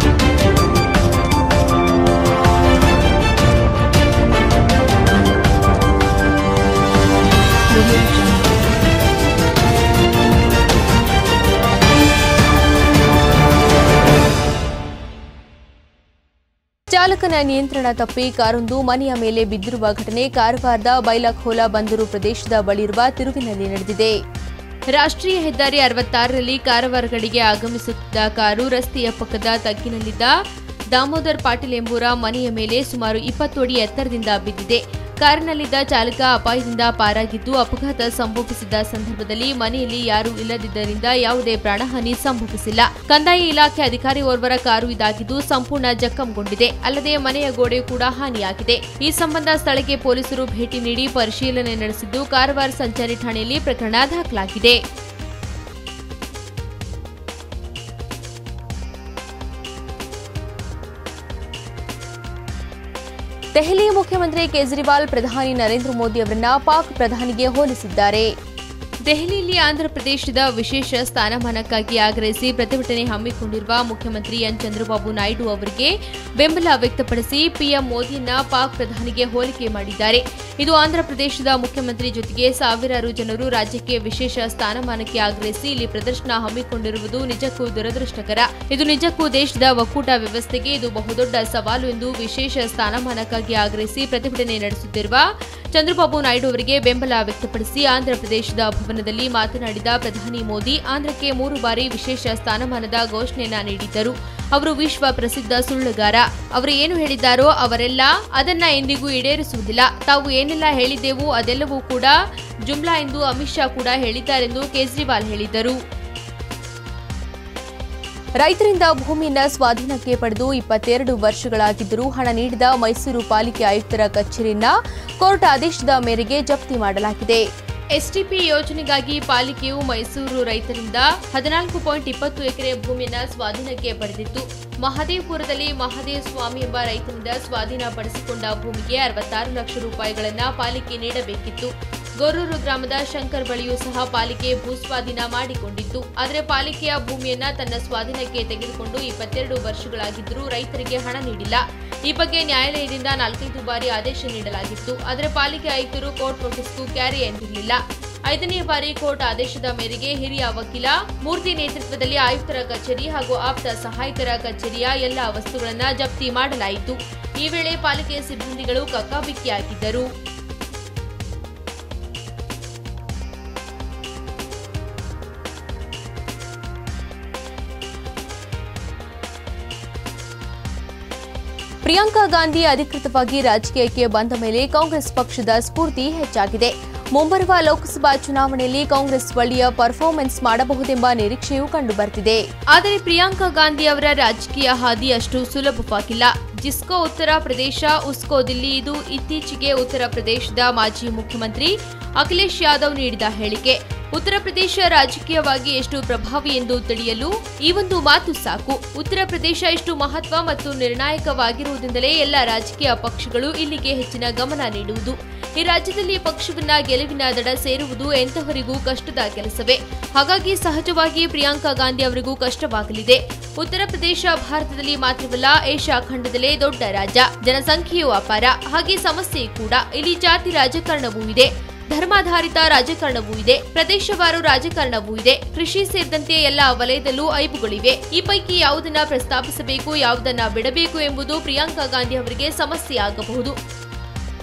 Speaker 1: ಚಾಲಕನ ನಿಯಂತ್ರಣ ತಪ್ಪಿ ಕಾರೊಂದು ಮನೆಯ ಮೇಲೆ ಬಿದ್ದಿರುವ ಘಟನೆ ಕಾರವಾರದ ಬೈಲಖೋಲ ಬಂದರು ಪ್ರದೇಶದ ಬಳಿರುವ ತಿರುವಿನಲ್ಲಿ ನಡೆದಿದೆ ರಾಷ್ಟ್ರೀಯ ಹೆದ್ದಾರಿ ಅರವತ್ತಾರರಲ್ಲಿ ಕಾರವಾರ ಕಡೆಗೆ ಆಗಮಿಸುತ್ತಿದ್ದ ಕಾರು ರಸ್ತೆಯ ಪಕ್ಕದ ತಗ್ಗಿನಲ್ಲಿದ್ದ ದಾಮೋದರ್ ಪಾಟೀಲ್ ಎಂಬುವರ ಮನೆಯ ಮೇಲೆ ಸುಮಾರು ಇಪ್ಪತ್ತು ಅಡಿ ಎತ್ತರದಿಂದ ಬಿದ್ದಿದೆ ಕಾರಿನಲ್ಲಿದ್ದ ಚಾಲಕ ಅಪಾಯದಿಂದ ಪಾರಾಗಿದ್ದು ಅಪಘಾತ ಸಂಭವಿಸಿದ ಸಂದರ್ಭದಲ್ಲಿ ಮನೆಯಲ್ಲಿ ಯಾರೂ ಇಲ್ಲದಿದ್ದರಿಂದ ಯಾವುದೇ ಪ್ರಾಣಹಾನಿ ಸಂಭವಿಸಿಲ್ಲ ಕಂದಾಯ ಇಲಾಖೆ ಅಧಿಕಾರಿ ಓರ್ವರ ಕಾರು ಇದಾಗಿದ್ದು ಸಂಪೂರ್ಣ ಜಖಂಗೊಂಡಿದೆ ಅಲ್ಲದೆ ಮನೆಯ ಗೋಡೆ ಕೂಡ ಹಾನಿಯಾಗಿದೆ ಈ ಸಂಬಂಧ ಸ್ಥಳಕ್ಕೆ ಪೊಲೀಸರು ಭೇಟಿ ನೀಡಿ ಪರಿಶೀಲನೆ ನಡೆಸಿದ್ದು ಕಾರವಾರ ಸಂಚಾರಿ ಠಾಣೆಯಲ್ಲಿ ಪ್ರಕರಣ ದಾಖಲಾಗಿದೆ ದೆಹಲಿ ಮುಖ್ಯಮಂತ್ರಿ ಕೇಜ್ರಿವಾಲ್ ಪ್ರಧಾನಿ ನರೇಂದ್ರ ಮೋದಿ ಅವರನ್ನ ಪಾಕ್ ಪ್ರಧಾನಿಗೆ ಹೋಲಿಸಿದ್ದಾರೆ ದೆಹಲಿಯಲ್ಲಿ ಆಂಧ್ರಪ್ರದೇಶದ ವಿಶೇಷ ಸ್ಥಾನಮಾನಕ್ಕಾಗಿ ಆಗ್ರಹಿಸಿ ಪ್ರತಿಭಟನೆ ಹಮ್ಮಿಕೊಂಡಿರುವ ಮುಖ್ಯಮಂತ್ರಿ ಎನ್ ಚಂದ್ರಬಾಬು ನಾಯ್ಡು ಅವರಿಗೆ ಬೆಂಬಲ ವ್ಯಕ್ತಪಡಿಸಿ ಪಿಎಂ ಮೋದಿಯನ್ನ ಪಾಕ್ ಪ್ರಧಾನಿಗೆ ಹೋಲಿಕೆ ಮಾಡಿದ್ದಾರೆ ಇದು ಆಂಧ್ರಪ್ರದೇಶದ ಮುಖ್ಯಮಂತ್ರಿ ಜೊತೆಗೆ ಸಾವಿರಾರು ಜನರು ರಾಜ್ಯಕ್ಕೆ ವಿಶೇಷ ಸ್ಥಾನಮಾನಕ್ಕೆ ಆಗ್ರಹಿಸಿ ಇಲ್ಲಿ ಪ್ರದರ್ಶನ ಹಮ್ಮಿಕೊಂಡಿರುವುದು ನಿಜಕ್ಕೂ ದುರದೃಷ್ಟಕರ ಇದು ನಿಜಕ್ಕೂ ದೇಶದ ಒಕ್ಕೂಟ ವ್ಯವಸ್ಥೆಗೆ ಇದು ಬಹುದೊಡ್ಡ ಸವಾಲು ಎಂದು ವಿಶೇಷ ಸ್ಥಾನಮಾನಕ್ಕಾಗಿ ಆಗ್ರಹಿಸಿ ಪ್ರತಿಭಟನೆ ನಡೆಸುತ್ತಿರುವ ಚಂದ್ರಬಾಬು ನಾಯ್ಡು ಅವರಿಗೆ ಬೆಂಬಲ ವ್ಯಕ್ತಪಡಿಸಿ ಆಂಧ್ರಪ್ರದೇಶದ ಭವನದಲ್ಲಿ ಮಾತನಾಡಿದ ಪ್ರಧಾನಿ ಮೋದಿ ಆಂಧ್ರಕ್ಕೆ ಮೂರು ಬಾರಿ ವಿಶೇಷ ಸ್ಥಾನಮಾನದ ಘೋಷಣೆಯನ್ನ ನೀಡಿದ್ದರು ಅವರು ವಿಶ್ವ ಪ್ರಸಿದ್ಧ ಸುಳ್ಳುಗಾರ ಅವರು ಏನು ಹೇಳಿದ್ದಾರೋ ಅವರೆಲ್ಲ ಅದನ್ನ ಎಂದಿಗೂ ಈಡೇರಿಸುವುದಿಲ್ಲ ತಾವು ಏನೆಲ್ಲ ಹೇಳಿದ್ದೆವು ಅದೆಲ್ಲವೂ ಕೂಡ ಜುಮ್ಲಾ ಎಂದು ಅಮಿತ್ ಶಾ ಕೂಡ ಹೇಳಿದ್ದಾರೆಂದು ಕೇಜ್ರಿವಾಲ್ ಹೇಳಿದರು ರೈತರಿಂದ ಭೂಮಿಯನ್ನ ಸ್ವಾಧೀನಕ್ಕೆ ಪಡೆದು ಇಪ್ಪತ್ತೆರಡು ವರ್ಷಗಳಾಗಿದ್ದರೂ ಹಣ ನೀಡಿದ ಮೈಸೂರು ಪಾಲಿಕೆ ಆಯುಕ್ತರ ಕಚೇರಿಯನ್ನ ಕೋರ್ಟ್ ಆದೇಶದ ಮೇರೆಗೆ ಜಪ್ತಿ ಮಾಡಲಾಗಿದೆ ಎಸ್ಟಿಪಿ ಯೋಜನೆಗಾಗಿ ಪಾಲಿಕೆಯು ಮೈಸೂರು ರೈತರಿಂದ ಹದಿನಾಲ್ಕು ಪಾಯಿಂಟ್ ಇಪ್ಪತ್ತು ಎಕರೆ ಭೂಮಿಯನ್ನ ಸ್ವಾಧೀನಕ್ಕೆ ಪಡೆದಿತ್ತು ಮಹದೇವಪುರದಲ್ಲಿ ಮಹದೇವ್ ಸ್ವಾಮಿ ಎಂಬ ರೈತನಿಂದ ಸ್ವಾಧೀನಪಡಿಸಿಕೊಂಡ ಭೂಮಿಗೆ ಅರವತ್ತಾರು ಲಕ್ಷ ರೂಪಾಯಿಗಳನ್ನ ಪಾಲಿಕೆ ನೀಡಬೇಕಿತ್ತು ಗೊರೂರು ಗ್ರಾಮದ ಶಂಕರ್ ಬಳಿಯೂ ಸಹ ಪಾಲಿಕೆ ಭೂಸ್ವಾಧೀನ ಮಾಡಿಕೊಂಡಿತ್ತು ಆದರೆ ಪಾಲಿಕೆಯ ಭೂಮಿಯನ್ನ ತನ್ನ ಸ್ವಾಧೀನಕ್ಕೆ ತೆಗೆದುಕೊಂಡು ಇಪ್ಪತ್ತೆರಡು ವರ್ಷಗಳಾಗಿದ್ದರೂ ರೈತರಿಗೆ ಹಣ ನೀಡಿಲ್ಲ ಈ ಬಗ್ಗೆ ನ್ಯಾಯಾಲಯದಿಂದ ನಾಲ್ಕೈದು ಬಾರಿ ಆದೇಶ ನೀಡಲಾಗಿತ್ತು ಆದರೆ ಪಾಲಿಕೆ ಆಯುಕ್ತರು ಕೋರ್ಟ್ ನೋಟಿಸ್ಗೂ ಕ್ಯಾರಿ ಎಂದಿರಲಿಲ್ಲ ಐದನೇ ಬಾರಿ ಕೋರ್ಟ್ ಆದೇಶದ ಮೇರೆಗೆ ಹಿರಿಯ ವಕೀಲ ಮೂರ್ತಿ ನೇತೃತ್ವದಲ್ಲಿ ಆಯುಕ್ತರ ಕಚೇರಿ ಹಾಗೂ ಆಪ್ತ ಸಹಾಯಕರ ಕಚೇರಿಯ ಎಲ್ಲ ವಸ್ತುಗಳನ್ನ ಜಪ್ತಿ ಮಾಡಲಾಯಿತು ಈ ವೇಳೆ ಪಾಲಿಕೆ ಸಿಬ್ಬಂದಿಗಳು ಕಕ್ಕಾಬಿಕ್ಕಿಯಾಗಿದ್ದರು ಪ್ರಿಯಾಂಕಾ ಗಾಂಧಿ ಅಧಿಕೃತವಾಗಿ ರಾಜಕೀಯಕ್ಕೆ ಬಂದ ಮೇಲೆ ಕಾಂಗ್ರೆಸ್ ಪಕ್ಷದ ಸ್ಫೂರ್ತಿ ಹೆಚ್ಚಾಗಿದೆ ಮುಂಬರುವ ಲೋಕಸಭಾ ಚುನಾವಣೆಯಲ್ಲಿ ಕಾಂಗ್ರೆಸ್ ಒಳ್ಳೆಯ ಪರ್ಫಾರ್ಮೆನ್ಸ್ ಮಾಡಬಹುದೆಂಬ ನಿರೀಕ್ಷೆಯೂ ಕಂಡುಬರ್ತಿದೆ ಆದರೆ ಪ್ರಿಯಾಂಕಾ ಗಾಂಧಿ ಅವರ ರಾಜಕೀಯ ಹಾದಿ ಅಷ್ಟು ಸುಲಭವಾಗಿಲ್ಲ ಜಿಸ್ಕೋ ಉತ್ತರ ಪ್ರದೇಶ ಉಸ್ಕೋ ದಿಲ್ಲಿ ಇದು ಇತ್ತೀಚೆಗೆ ಉತ್ತರ ಪ್ರದೇಶದ ಮಾಜಿ ಮುಖ್ಯಮಂತ್ರಿ ಅಖಿಲೇಶ್ ಯಾದವ್ ನೀಡಿದ ಹೇಳಿಕೆ ಉತ್ತರ ಪ್ರದೇಶ ರಾಜಕೀಯವಾಗಿ ಎಷ್ಟು ಪ್ರಭಾವಿ ಎಂದು ತಿಳಿಯಲು ಈ ಒಂದು ಮಾತು ಸಾಕು ಉತ್ತರ ಪ್ರದೇಶ ಎಷ್ಟು ಮಹತ್ವ ಮತ್ತು ನಿರ್ಣಾಯಕವಾಗಿರುವುದರಿಂದಲೇ ಎಲ್ಲ ರಾಜಕೀಯ ಪಕ್ಷಗಳು ಇಲ್ಲಿಗೆ ಹೆಚ್ಚಿನ ಗಮನ ನೀಡುವುದು ಈ ರಾಜ್ಯದಲ್ಲಿ ಪಕ್ಷವನ್ನ ಗೆಲುವಿನ ದಡ ಸೇರುವುದು ಎಂತಹವರಿಗೂ ಕಷ್ಟದ ಕೆಲಸವೇ ಹಾಗಾಗಿ ಸಹಜವಾಗಿ ಪ್ರಿಯಾಂಕಾ ಗಾಂಧಿ ಅವರಿಗೂ ಕಷ್ಟವಾಗಲಿದೆ ಉತ್ತರ ಪ್ರದೇಶ ಭಾರತದಲ್ಲಿ ಮಾತ್ರವಲ್ಲ ಏಷ್ಯಾ ಖಂಡದಲ್ಲೇ ದೊಡ್ಡ ರಾಜ್ಯ ಜನಸಂಖ್ಯೆಯೂ ಅಪಾರ ಹಾಗೆ ಸಮಸ್ಯೆ ಕೂಡ ಇಲ್ಲಿ ಜಾತಿ ರಾಜಕಾರಣವೂ ಇದೆ ಧರ್ಮಾಧಾರಿತ ರಾಜಕಾರಣವೂ ಇದೆ ಪ್ರದೇಶವಾರು ರಾಜಕಾರಣವೂ ಇದೆ ಕೃಷಿ ಸೇರಿದಂತೆ ಎಲ್ಲ ವಲಯದಲ್ಲೂ ಐಬುಗಳಿವೆ ಈ ಪೈಕಿ ಯಾವುದನ್ನ ಪ್ರಸ್ತಾಪಿಸಬೇಕು ಯಾವುದನ್ನ ಬಿಡಬೇಕು ಎಂಬುದು ಪ್ರಿಯಾಂಕಾ ಗಾಂಧಿ ಅವರಿಗೆ ಸಮಸ್ಯೆ ಆಗಬಹುದು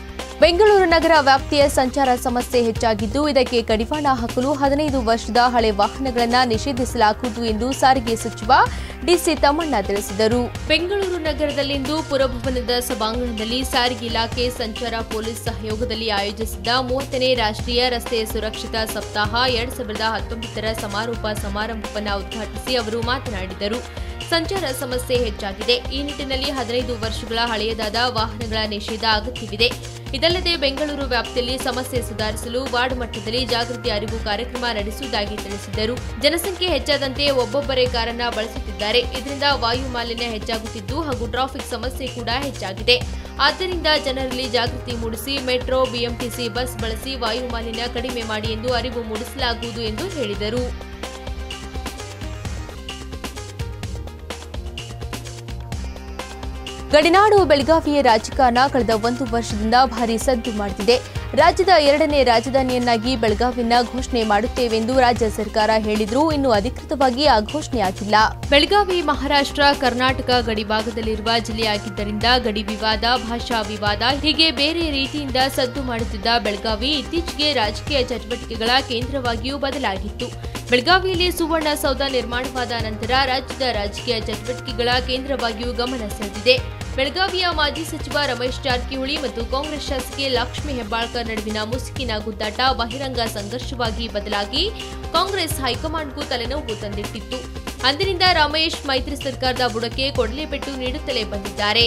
Speaker 1: ಬೆಂಗಳೂರು ನಗರ ವ್ಯಾಪ್ತಿಯ ಸಂಚಾರ ಸಮಸ್ಯೆ ಹೆಚ್ಚಾಗಿದ್ದು ಇದಕ್ಕೆ ಕಡಿವಾಣ ಹಾಕಲು ಹದಿನೈದು ವರ್ಷದ ಹಳೆ ವಾಹನಗಳನ್ನು ನಿಷೇಧಿಸಲಾಗುವುದು ಎಂದು ಸಾರಿಗೆ ಸಚಿವ ಡಿಸಿ ತಮ್ಮಣ್ಣ ತಿಳಿಸಿದರು ಬೆಂಗಳೂರು ನಗರದಲ್ಲಿಂದು ಪುರಭವನದ ಸಭಾಂಗಣದಲ್ಲಿ ಸಾರಿಗೆ ಇಲಾಖೆ ಸಂಚಾರ ಪೊಲೀಸ್ ಸಹಯೋಗದಲ್ಲಿ ಆಯೋಜಿಸಿದ್ದ ಮೂವತ್ತನೇ ರಾಷ್ಟ್ರೀಯ ರಸ್ತೆ ಸುರಕ್ಷತಾ ಸಪ್ತಾಹ ಎರಡ್ ಸಾವಿರದ ಹತ್ತೊಂಬತ್ತರ ಸಮಾರೋಪ ಸಮಾರಂಭವನ್ನು ಉದ್ಘಾಟಿಸಿ ಅವರು ಮಾತನಾಡಿದರು ಸಂಚಾರ ಸಮಸ್ಯೆ ಹೆಚ್ಚಾಗಿದೆ ಈ ನಿಟ್ಟಿನಲ್ಲಿ ಹದಿನೈದು ವರ್ಷಗಳ ಹಳೆಯದಾದ ವಾಹನಗಳ ನಿಷೇಧ ಅಗತ್ಯವಿದೆ ಇದಲ್ಲದೆ ಬೆಂಗಳೂರು ವ್ಯಾಪ್ತಿಯಲ್ಲಿ ಸಮಸ್ಯೆ ಸುಧಾರಿಸಲು ವಾರ್ಡ್ ಮಟ್ಟದಲ್ಲಿ ಜಾಗೃತಿ ಅರಿವು ಕಾರ್ಯಕ್ರಮ ನಡೆಸುವುದಾಗಿ ತಿಳಿಸಿದರು ಜನಸಂಖ್ಯೆ ಹೆಚ್ಚಾದಂತೆ ಒಬ್ಬೊಬ್ಬರೇ ಕಾರನ್ನ ಬಳಸುತ್ತಿದ್ದಾರೆ ಇದರಿಂದ ವಾಯು ಮಾಲಿನ್ಯ ಹೆಚ್ಚಾಗುತ್ತಿದ್ದು ಹಾಗೂ ಟ್ರಾಫಿಕ್ ಸಮಸ್ಯೆ ಕೂಡ ಹೆಚ್ಚಾಗಿದೆ ಆದ್ದರಿಂದ ಜನರಲ್ಲಿ ಜಾಗೃತಿ ಮೂಡಿಸಿ ಮೆಟ್ರೋ ಬಿಎಂಟಿಸಿ ಬಸ್ ಬಳಸಿ ವಾಯು ಮಾಲಿನ್ಯ ಕಡಿಮೆ ಮಾಡಿ ಎಂದು ಅರಿವು ಮೂಡಿಸಲಾಗುವುದು ಎಂದು ಹೇಳಿದರು ಗಡಿನಾಡು ಬೆಳಗಾವಿಯ ರಾಜಕಾರಣ ಕಳೆದ ಒಂದು ವರ್ಷದಿಂದ ಭಾರಿ ಸದ್ದು ಮಾಡುತ್ತಿದೆ ರಾಜ್ಯದ ಎರಡನೇ ರಾಜಧಾನಿಯನ್ನಾಗಿ ಬೆಳಗಾವಿಯನ್ನ ಘೋಷಣೆ ಮಾಡುತ್ತೇವೆಂದು ರಾಜ್ಯ ಸರ್ಕಾರ ಹೇಳಿದ್ರೂ ಇನ್ನು ಅಧಿಕೃತವಾಗಿ ಆ ಘೋಷಣೆಯಾಗಿಲ್ಲ ಬೆಳಗಾವಿ ಮಹಾರಾಷ್ಟ್ರ ಕರ್ನಾಟಕ ಗಡಿಭಾಗದಲ್ಲಿರುವ ಜಿಲ್ಲೆಯಾಗಿದ್ದರಿಂದ ಗಡಿ ವಿವಾದ ಭಾಷಾ ವಿವಾದ ಹೀಗೆ ಬೇರೆ ರೀತಿಯಿಂದ ಸದ್ದು ಮಾಡುತ್ತಿದ್ದ ಬೆಳಗಾವಿ ಇತ್ತೀಚೆಗೆ ರಾಜಕೀಯ ಚಟುವಟಿಕೆಗಳ ಕೇಂದ್ರವಾಗಿಯೂ ಬದಲಾಗಿತ್ತು ಬೆಳಗಾವಿಯಲ್ಲಿ ಸುವರ್ಣಸೌಧ ನಿರ್ಮಾಣವಾದ ನಂತರ ರಾಜ್ಯದ ರಾಜಕೀಯ ಚಟುವಟಿಕೆಗಳ ಕೇಂದ್ರವಾಗಿಯೂ ಗಮನ ಸೆಳೆದಿದೆ ಬೆಳಗಾವಿಯ ಮಾಜಿ ಸಚಿವ ರಮೇಶ್ ಜಾರಕಿಹೊಳಿ ಮತ್ತು ಕಾಂಗ್ರೆಸ್ ಶಾಸಕಿ ಲಕ್ಷ್ಮೀ ಹೆಬ್ಬಾಳ್ಕರ್ ನಡುವಿನ ಮುಸುಕಿನ ಗುದ್ದಾಟ ಬಹಿರಂಗ ಸಂಘರ್ಷವಾಗಿ ಬದಲಾಗಿ ಕಾಂಗ್ರೆಸ್ ಹೈಕಮಾಂಡ್ಗೂ ತಲೆನೋವು ತಂದಿಟ್ಟಿತ್ತು ಅಂದಿನಿಂದ ರಮೇಶ್ ಮೈತ್ರಿ ಸರ್ಕಾರದ ಬುಡಕ್ಕೆ ಕೊಡಲೆ ಪೆಟ್ಟು ನೀಡುತ್ತಲೇ ಬಂದಿದ್ದಾರೆ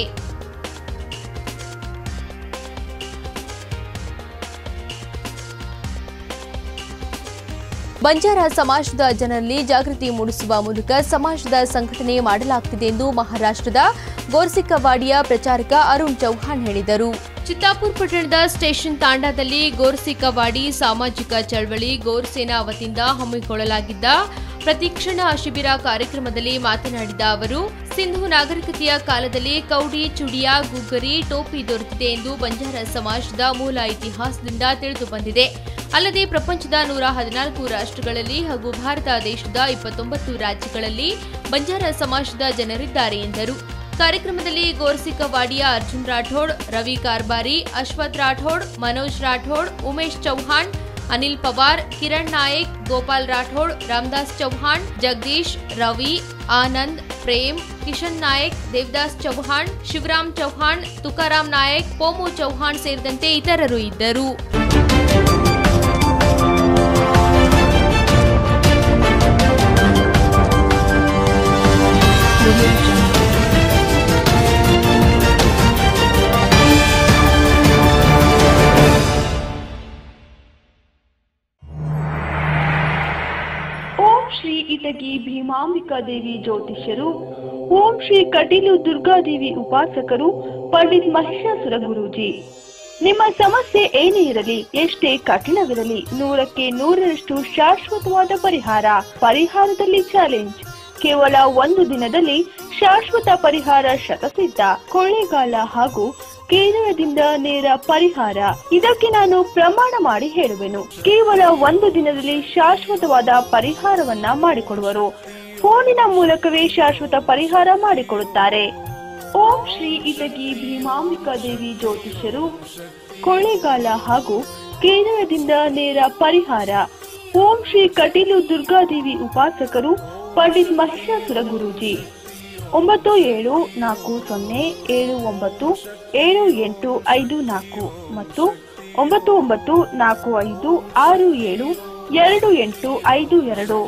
Speaker 1: ಬಂಜಾರ ಸಮಾಜದ ಜನರಲ್ಲಿ ಜಾಗೃತಿ ಮೂಡಿಸುವ ಮೂಲಕ ಸಮಾಜದ ಸಂಘಟನೆ ಮಾಡಲಾಗ್ತಿದೆ ಎಂದು ಮಹಾರಾಷ್ಟ್ರದ ಗೋರ್ಸಿಕವಾಡಿಯ ಪ್ರಚಾರಕ ಅರುಣ್ ಚೌಹಾಣ್ ಹೇಳಿದರು ಚಿತ್ತಾಪುರ ಪಟ್ಟಣದ ಸ್ಟೇಷನ್ ತಾಂಡಾದಲ್ಲಿ ಗೋರ್ಸಿಕವಾಡಿ ಸಾಮಾಜಿಕ ಚಳವಳಿ ಗೋರ್ಸೇನಾ ವತಿಯಿಂದ ಹಮ್ಮಿಕೊಳ್ಳಲಾಗಿದ್ದ ಪ್ರತಿಕ್ಷಣ ಶಿಬಿರ ಕಾರ್ಯಕ್ರಮದಲ್ಲಿ ಮಾತನಾಡಿದ ಅವರು ಸಿಂಧು ನಾಗರಿಕತೆಯ ಕಾಲದಲ್ಲಿ ಕೌಡಿ ಚುಡಿಯಾ ಗುಗ್ಗರಿ ಟೋಪಿ ದೊರೆತಿದೆ ಎಂದು ಬಂಜಾರ ಸಮಾಜದ ಮೂಲ ಇತಿಹಾಸದಿಂದ ತಿಳಿದು ಬಂದಿದೆ ಅಲ್ಲದೆ ಪ್ರಪಂಚದ ನೂರ ಹದಿನಾಲ್ಕು ರಾಷ್ಟ್ರಗಳಲ್ಲಿ ಹಾಗೂ ಭಾರತ ದೇಶದ ಇಪ್ಪತ್ತೊಂಬತ್ತು ರಾಜ್ಯಗಳಲ್ಲಿ ಬಂಜಾರ ಸಮಾಜದ ಜನರಿದ್ದಾರೆ ಎಂದರು ಕಾರ್ಯಕ್ರಮದಲ್ಲಿ ಗೋರ್ಸಿಕವಾಡಿಯ ಅರ್ಜುನ್ ರಾಠೋಡ್ ರವಿ ಕಾರ್ಬಾರಿ ಅಶ್ವಥ್ ರಾಠೋಡ್ ಮನೋಜ್ ರಾಠೋಡ್ ಉಮೇಶ್ ಚೌಹಾಣ್ ಅನಿಲ್ ಪವಾರ್ ಕಿರಣ್ ನಾಯಕ್ ಗೋಪಾಲ್ ರಾಠೋಡ್ ರಾಮದಾಸ್ ಚೌಹಾಣ್ ಜಗದೀಶ್ ರವಿ ಆನಂದ್ ಪ್ರೇಮ್ ಕಿಶನ್ ನಾಯಕ್ ದೇವದಾಸ್ ಚೌಹಾಣ್ ಶಿವರಾಮ್ ಚೌಹಾಣ್ ತುಕಾರಾಮ್ ನಾಯಕ್ ಪೋಮು ಚೌಹಾಣ್ ಸೇರಿದಂತೆ ಇತರರು ಇದ್ದರು
Speaker 4: ಓಂ ಶ್ರೀ ಇಟಗಿ ಭೀಮಾಂಬಿಕಾ ದೇವಿ ಜ್ಯೋತಿಷ್ಯರು ಓಂ ಶ್ರೀ ಕಟೀಲು ದುರ್ಗಾದೇವಿ ಉಪಾಸಕರು ಪಂಡಿತ್ ಮಹಿಷಾಸುರ ಗುರೂಜಿ ನಿಮ್ಮ ಸಮಸ್ಯೆ ಏನೇ ಇರಲಿ ಎಷ್ಟೇ ಕಠಿಣವಿರಲಿ ನೂರಕ್ಕೆ ನೂರರಷ್ಟು ಶಾಶ್ವತವಾದ ಪರಿಹಾರ ಪರಿಹಾರದಲ್ಲಿ ಚಾಲೆಂಜ್ ಕೇವಲ ಒಂದು ದಿನದಲ್ಲಿ ಶಾಶ್ವತ ಪರಿಹಾರ ಶತಸಿದ್ಧ ಕೊಳ್ಳೇಗಾಲ ಹಾಗೂ ಕೇರಳದಿಂದ ನೇರ ಪರಿಹಾರ ಇದಕ್ಕೆ ನಾನು ಪ್ರಮಾಣ ಮಾಡಿ ಹೇಳುವೆನು ಕೇವಲ ಒಂದು ದಿನದಲ್ಲಿ ಶಾಶ್ವತವಾದ ಪರಿಹಾರವನ್ನ ಮಾಡಿಕೊಡುವರು ಫೋನಿನ ಮೂಲಕವೇ ಶಾಶ್ವತ ಪರಿಹಾರ ಮಾಡಿಕೊಡುತ್ತಾರೆ ಓಂ ಶ್ರೀ ಇಟಗಿ ಭೀಮಾಂಬಿಕಾ ದೇವಿ ಜ್ಯೋತಿಷ್ಯರು ಕೊಳ್ಳೇಗಾಲ ಹಾಗೂ ಕೇರಳದಿಂದ ನೇರ ಪರಿಹಾರ ಓಂ ಶ್ರೀ ಕಟೀಲು ದುರ್ಗಾದೇವಿ ಉಪಾಸಕರು ಪಂಡಿತ್ ಮಹಿಷಾಸುರ ಗುರೂಜಿ ಒಂಬತ್ತು ಏಳು ನಾಲ್ಕು ಸೊನ್ನೆ ಏಳು ಒಂಬತ್ತು ಏಳು ಎಂಟು ಐದು ನಾಲ್ಕು ಮತ್ತು ಒಂಬತ್ತು ಒಂಬತ್ತು ನಾಲ್ಕು ಐದು ಆರು ಏಳು ಎರಡು ಎಂಟು ಐದು ಎರಡು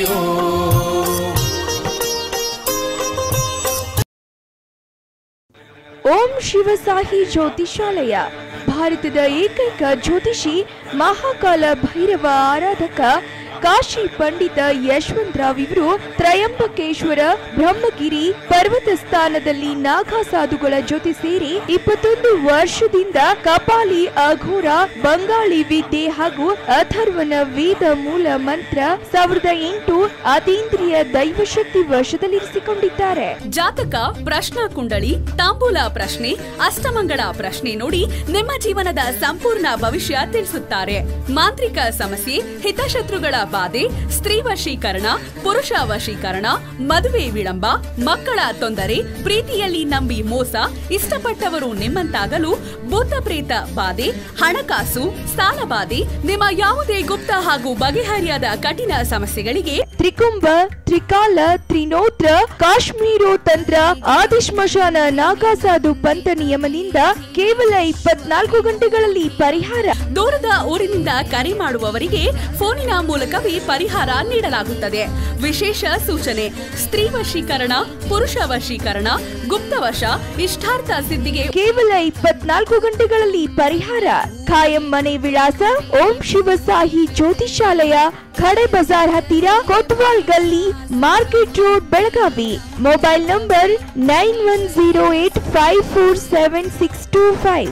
Speaker 8: ಓಂ ಶಿವಸಾಹಿ ಜ್ಯೋತಿಷಾಲಯ ಭಾರತದ ಏಕೈಕ ಜ್ಯೋತಿಷಿ ಮಹಾಕಾಲ ಭೈರವ ಆರಾಧಕ ಕಾಶಿ ಪಂಡಿತ ಯಶವಂತರಾವ್ ಇವರು ತ್ರಯಂಬಕೇಶ್ವರ ಬ್ರಹ್ಮಗಿರಿ ಪರ್ವತ ಸ್ಥಾನದಲ್ಲಿ ನಾಗಾ ಸಾಧುಗಳ ಜೊತೆ ಸೇರಿ ಇಪ್ಪತ್ತೊಂದು ವರ್ಷದಿಂದ ಕಪಾಲಿ ಅಘೋರ ಬಂಗಾಳಿ ವಿದ್ಯೆ ಹಾಗೂ ಅಥರ್ವನ ವೇದ ಮೂಲ ಮಂತ್ರ ಸಾವಿರದ ಎಂಟು ಅತೀಂದ್ರಿಯ ದೈವಶಕ್ತಿ ವಶದಲ್ಲಿರಿಸಿಕೊಂಡಿದ್ದಾರೆ
Speaker 9: ಜಾತಕ ಪ್ರಶ್ನಾ ಕುಂಡಳಿ ತಾಂಬೂಲ ಪ್ರಶ್ನೆ ಅಷ್ಟಮಂಗಳ ಪ್ರಶ್ನೆ ನೋಡಿ ನಿಮ್ಮ ಜೀವನದ ಸಂಪೂರ್ಣ ಭವಿಷ್ಯ ತಿಳಿಸುತ್ತಾರೆ ಮಾಂತ್ರಿಕ ಸಮಸ್ಯೆ ಹಿತಶತ್ರುಗಳ ಬಾಧೆ ಸ್ತ್ರೀ ವಶೀಕರಣ ಪುರುಷ ವಶೀಕರಣ ಮದುವೆ ವಿಳಂಬ ಮಕ್ಕಳ ತೊಂದರೆ ಪ್ರೀತಿಯಲ್ಲಿ ನಂಬಿ ಮೋಸ ಇಷ್ಟಪಟ್ಟವರು ನಿಮ್ಮಂತಾಗಲು ಭೂತ ಪ್ರೇತ ಬಾಧೆ ಹಣಕಾಸು ಸಾಲ ಬಾಧೆ ನಿಮ್ಮ ಯಾವುದೇ ಗುಪ್ತ ಹಾಗೂ ಬಗೆಹರಿಯಾದ ಕಠಿಣ ಸಮಸ್ಯೆಗಳಿಗೆ
Speaker 8: ತ್ರಿಕುಂಭ ತ್ರಿಕಾಲ ತ್ರಿನೋತ್ರ ಕಾಶ್ಮೀರೋ ತಂತ್ರ ಆದಿಶ್ಮಶಾನ ನಾಗಾಸಾಧು ಪಂಥ ನಿಯಮದಿಂದ ಕೇವಲ ಇಪ್ಪತ್ನಾಲ್ಕು ಗಂಟೆಗಳಲ್ಲಿ ಪರಿಹಾರ
Speaker 9: ದೂರದ ಊರಿನಿಂದ ಕರೆ ಮಾಡುವವರಿಗೆ ಫೋನಿನ ಮೂಲಕವೇ ಪರಿಹಾರ ನೀಡಲಾಗುತ್ತದೆ ವಿಶೇಷ ಸೂಚನೆ ಸ್ತ್ರೀ ವಶೀಕರಣ ಪುರುಷ ವಶೀಕರಣ ಗುಪ್ತವಶ ಇಷ್ಟಾರ್ಥ ಸಿದ್ಧಿಗೆ
Speaker 8: ಕೇವಲ ಇಪ್ಪತ್ನಾಲ್ಕು ಗಂಟೆಗಳಲ್ಲಿ ಪರಿಹಾರ ಖಾಯಂ ಮನೆ ವಿಳಾಸ ಓಂ ಶಿವಸಾಹಿ ಜ್ಯೋತಿಷಾಲಯ ಖಡೆ ಬಜಾರ್ ಹತ್ತಿರ Kotwal Galli market road Belagavi mobile number nine one zero eight five four seven six two five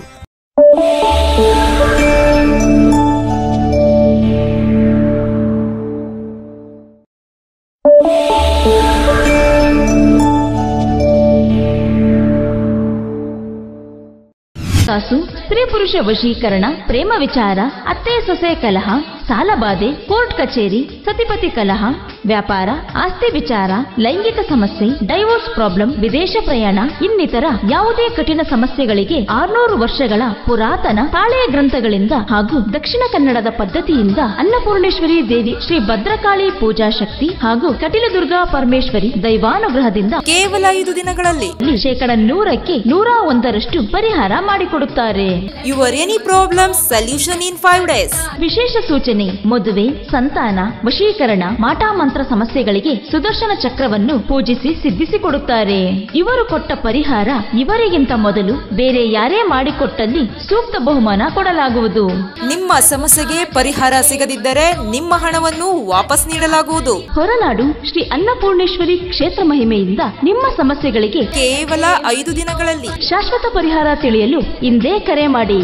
Speaker 10: ಕಾಸು ಸ್ತ್ರೀ ಪುರುಷ ವಶೀಕರಣ ಪ್ರೇಮ ವಿಚಾರ ಅತ್ತೆ ಸೊಸೆ ಕಲಹ ಸಾಲಬಾಧೆ ಕೋರ್ಟ್ ಕಚೇರಿ ಸತಿಪತಿ ಕಲಹ ವ್ಯಾಪಾರ ಆಸ್ತಿ ವಿಚಾರ ಲೈಂಗಿಕ ಸಮಸ್ಯೆ ಡೈವೋರ್ಸ್ ಪ್ರಾಬ್ಲಮ್ ವಿದೇಶ ಪ್ರಯಾಣ ಇನ್ನಿತರ ಯಾವುದೇ ಕಠಿಣ ಸಮಸ್ಯೆಗಳಿಗೆ ಆರ್ನೂರು ವರ್ಷಗಳ ಪುರಾತನ ತಾಳೆಯ ಗ್ರಂಥಗಳಿಂದ ಹಾಗೂ ದಕ್ಷಿಣ ಕನ್ನಡದ ಪದ್ಧತಿಯಿಂದ ಅನ್ನಪೂರ್ಣೇಶ್ವರಿ ದೇವಿ ಶ್ರೀ ಭದ್ರಕಾಳಿ ಪೂಜಾ ಶಕ್ತಿ ಹಾಗೂ ಕಟಿಲದುರ್ಗಾ ಪರಮೇಶ್ವರಿ ದೈವಾನುಗ್ರಹದಿಂದ
Speaker 11: ಕೇವಲ ಐದು ದಿನಗಳಲ್ಲಿ
Speaker 10: ಶೇಕಡ ನೂರಕ್ಕೆ ನೂರ ಒಂದರಷ್ಟು ಪರಿಹಾರ ಮಾಡಿಕೊಡುತ್ತಾರೆ
Speaker 11: your any problem solution in five days
Speaker 10: ವಿಶೇಷ ಸೂಚನೆ ಮದುವೆ ಸಂತಾನ ವಶೀಕರಣ ಮಾಟಾಮಂತ್ರ ಸಮಸ್ಯೆಗಳಿಗೆ ಸುದರ್ಶನ ಚಕ್ರವನ್ನು ಪೂಜಿಸಿ ಸಿದ್ಧಿಸಿಕೊಡುತ್ತಾರೆ ಇವರು ಕೊಟ್ಟ ಪರಿಹಾರ ಇವರಿಗಿಂತ ಮೊದಲು ಬೇರೆ ಯಾರೇ ಮಾಡಿಕೊಟ್ಟಲ್ಲಿ ಸೂಕ್ತ ಬಹುಮಾನ ಕೊಡಲಾಗುವುದು
Speaker 11: ನಿಮ್ಮ ಸಮಸ್ಯೆಗೆ ಪರಿಹಾರ ಸಿಗದಿದ್ದರೆ ನಿಮ್ಮ ಹಣವನ್ನು ವಾಪಸ್ ನೀಡಲಾಗುವುದು
Speaker 10: ಹೊರನಾಡು ಶ್ರೀ ಅನ್ನಪೂರ್ಣೇಶ್ವರಿ ಕ್ಷೇತ್ರ ಮಹಿಮೆಯಿಂದ ನಿಮ್ಮ ಸಮಸ್ಯೆಗಳಿಗೆ
Speaker 11: ಕೇವಲ ಐದು ದಿನಗಳಲ್ಲಿ
Speaker 10: ಶಾಶ್ವತ ಪರಿಹಾರ ತಿಳಿಯಲು ಇಂದೇ ಕರೆ ಮಾಡಿ